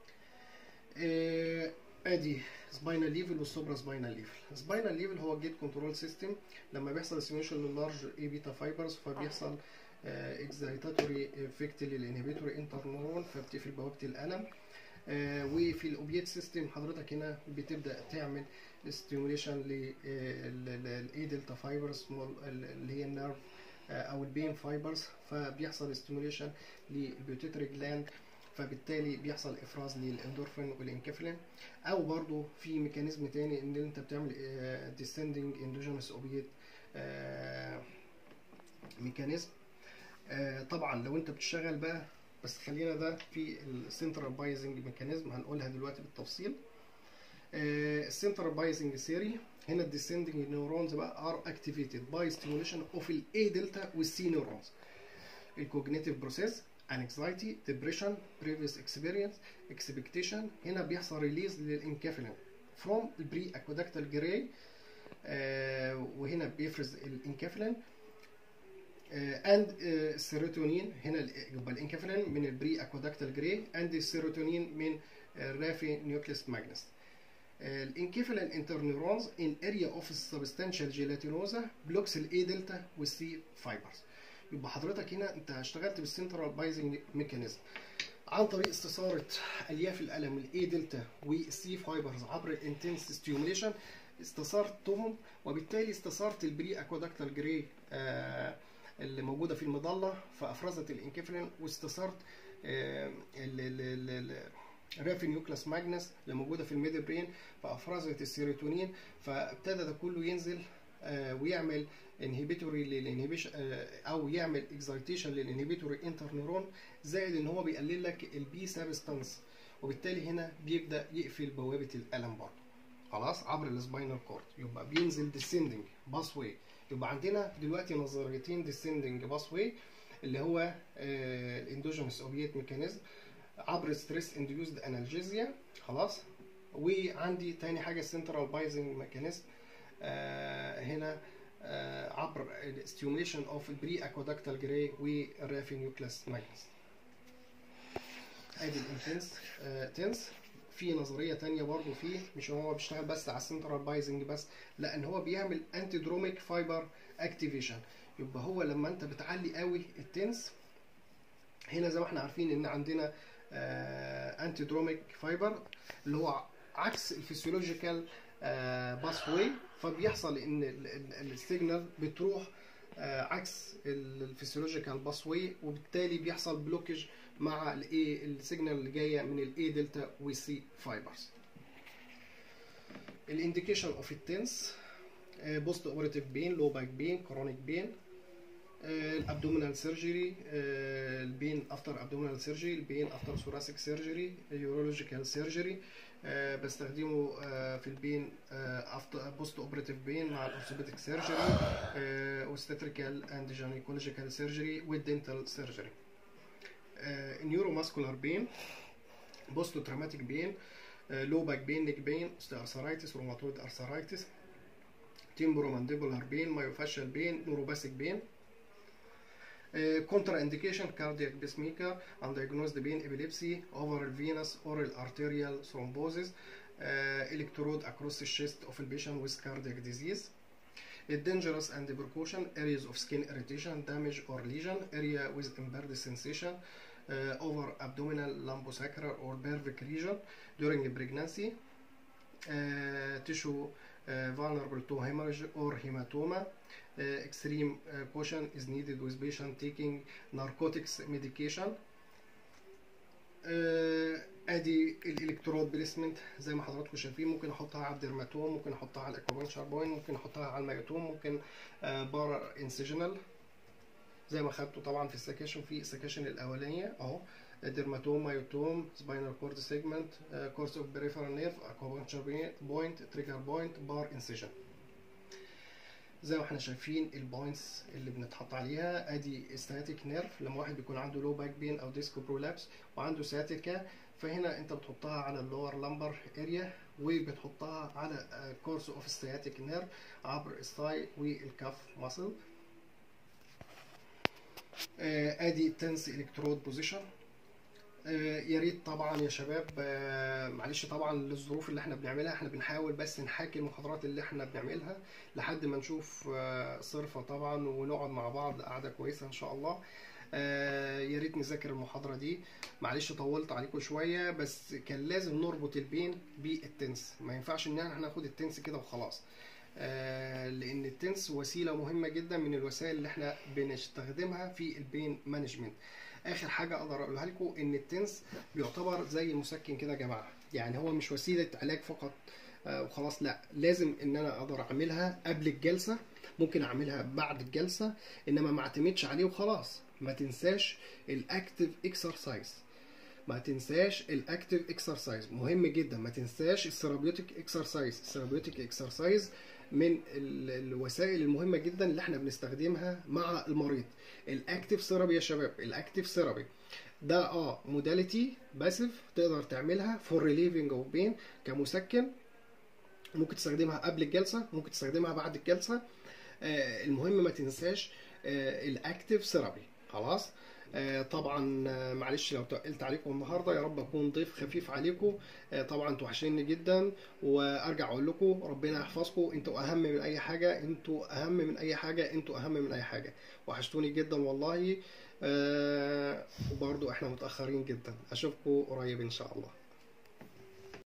آه ادي سباينال ليفل والسوبرا سباينال ليفل سباينال ليفل هو جيت كنترول سيستم لما بيحصل ستيميشن لللارج اي بيتا فايبرز فبيحصل اكزايتاتوري افكت للانهبيتوري انتر نورون فبتقفل بوابه الالم آه وفي الاوبيت سيستم حضرتك هنا بتبدا تعمل ستيموليشن للاي دلتا فايبرز اللي هي النيرف آه او البين فايبرز فبيحصل ستيموليشن للبيوتيتري جلاند فبالتالي بيحصل افراز للاندورفين والانكفلين او برضو في ميكانيزم تاني ان انت بتعمل ديسندنج اندوجينوس اوبيت ميكانيزم آه طبعا لو انت بتشتغل بقى بس خلينا ده في السنترال بايزنج ميكانيزم هنقولها دلوقتي بالتفصيل السنترال بايزنج ثيوري هنا الديسندنج نيورونز بقى ار اكتيفيتد باي ستيموليشن اوف الاي دلتا والسي نيورونز الكوجنيتيف بروسيس anxiety depression previous experience expectation هنا بيحصل ريليز للانكافلين from البري اكودكتال جراي آه وهنا بيفرز الانكافلين اند السيروتونين هنا يبقى الانكافلين من البري اكودكتال جراي اند السيروتونين من الرافي نيوكليس ماجنس الانكفالين انترنيورونز ان اريا اوف سبستانشال جيلاتينوزا بلوكس الاي دلتا والسي فايبرز يبقى حضرتك هنا انت اشتغلت بالسنترال بايزنج ميكانيزم عن طريق استثاره الياف الالم الاي دلتا والسي فايبرز عبر الانتنس ستيموليشن استثارتهم وبالتالي استثارت البري اكودكتال جراي آه اللي موجوده في المظله فافرزت الانكفلين واستثارت آه رافينيوكلاس ماجنس اللي موجوده في الميدل برين فافرزت السيروتونين فابتدى ده كله ينزل آه، ويعمل انهبيتوري للانهبيشن او يعمل اكزايتيشن للانهبيتوري انترنيرون زائد ان هو بيقلل لك البي سابستانس وبالتالي هنا بيبدا يقفل بوابه الالم برضه خلاص عبر السباينال كورد يبقى بينزل ديسندنج باس واي يبقى عندنا دلوقتي نظريتين ديسندنج باس واي اللي هو الاندوجينوس اوبيت ميكانيزم عبر ستريس انديوزد انالجيزيا خلاص وعندي تاني حاجه سنترال بايزنج ميكانيزم هنا آه، عبر ستيميوليشن اوف البري اكوادكتال جراي والرافينيوكلاس ماجنس ادي الانتنس تنس في نظريه تانية برضو فيه مش هو بيشتغل بس على السنترال بايزنج بس لا ان هو بيعمل انتي دروميك فايبر اكتيفيشن يبقى هو لما انت بتعلي قوي التنس هنا زي ما احنا عارفين ان عندنا انتي دروميك فايبر اللي هو عكس الفسيولوجيكال باس واي فبيحصل ان السيجنال بتروح آه، عكس الفسيولوجيكال باس واي وبالتالي بيحصل بلوكج مع الايه السيجنال اللي جايه من الاي دلتا والسي فايبرز الانديكيشن اوف التنس بوست اوبراتيف بين لو باك بين كرونيك بين الابدومينال سيرجري البين افتر ابدومينال سيرجري البين افتر ثوراسيك سيرجري يورولوجيكال سيرجري بستخدمه آه، في البين افتر بوست اوبراتيف بين مع الاورثوبيديك سيرجري اوستاتريكال اند جينيكولوجيكال سيرجري والدنتال سيرجري نيوروماسكولار بين بوست تروماتيك بين لو باك بين نيك بين اوستيارثرايتس روماتويد ارثرايتس تيمبرومانديبولار بين مايوفاشيال بين نوروباثيك بين كونترا انديكيشن كاردياك بيسميكر undiagnosed pain epilepsy over venous oral arterial thrombosis uh, electrode across the chest of a patient with cardiac disease dangerous and precaution areas of skin irritation damage or lesion area with impaired sensation uh, over abdominal lumbosacral or pelvic region during pregnancy uh, tissue uh, vulnerable to hemorrhage or hematoma uh, extreme uh, caution is needed with patient taking narcotics medication uh, ادي الالكترود بليسمنت زي ما حضراتكم شايفين ممكن احطها على الدرماتوم ممكن احطها على الاكوبانشر بوين ممكن احطها على الميوتوم ممكن بار انسيجنال زي ما خدته طبعا في السكاشن في السكاشن الاولانيه اهو درماتوم مايوتوم سباينال كورد سيجمنت كورس اوف بريفرال نيرف اكوبانشر بوينت تريجر بوينت بار انسيجن زي ما احنا شايفين البوينتس اللي بنتحط عليها ادي ستاتيك نيرف لما واحد بيكون عنده لو باك بين او ديسكو برولابس وعنده ساتيكا فهنا انت بتحطها على اللور لامبر اريا وبتحطها على كورس اوف ستاتيك نيرف عبر الثاي والكاف ماسل ادي تنس الكترود بوزيشن يا ريت طبعا يا شباب آه، معلش طبعا للظروف اللي احنا بنعملها احنا بنحاول بس نحاكي المحاضرات اللي احنا بنعملها لحد ما نشوف آه، صرفة طبعا ونقعد مع بعض قعدة كويسة ان شاء الله آه، يا ريت نذاكر المحاضرة دي معلش طولت عليكم شوية بس كان لازم نربط البين بالتنس ما ينفعش ان احنا ناخد التنس كده وخلاص آه، لان التنس وسيله مهمه جدا من الوسائل اللي احنا بنستخدمها في البين مانجمنت اخر حاجه اقدر اقولها لكم ان التنس بيعتبر زي مسكن كده يا جماعه يعني هو مش وسيله علاج فقط آه، وخلاص لا لازم ان انا اقدر اعملها قبل الجلسه ممكن اعملها بعد الجلسه انما ما اعتمدش عليه وخلاص ما تنساش الاكتيف اكسرسايز ما تنساش الاكتيف اكسرسايز مهم جدا ما تنساش الثيرابيوتيك اكسرسايز الثيرابيوتيك اكسرسايز من ال- الوسائل المهمه جدا اللي احنا بنستخدمها مع المريض الاكتيف ثيرابي يا شباب الاكتيف ثيرابي ده اه موداليتي باسيف تقدر تعملها فور ريليفنج اوف بين كمسكن ممكن تستخدمها قبل الجلسه ممكن تستخدمها بعد الجلسه آه المهم ما تنساش آه الاكتيف ثيرابي خلاص آه، طبعا آه، معلش لو تقلت عليكم النهارده يا رب اكون ضيف خفيف عليكم آه، طبعا انتوا وحشيني جدا وارجع اقول لكم ربنا يحفظكم انتوا اهم من اي حاجه انتوا اهم من اي حاجه انتوا اهم من اي حاجه وحشتوني جدا والله آه، وبرضو احنا متاخرين جدا اشوفكم قريب ان شاء الله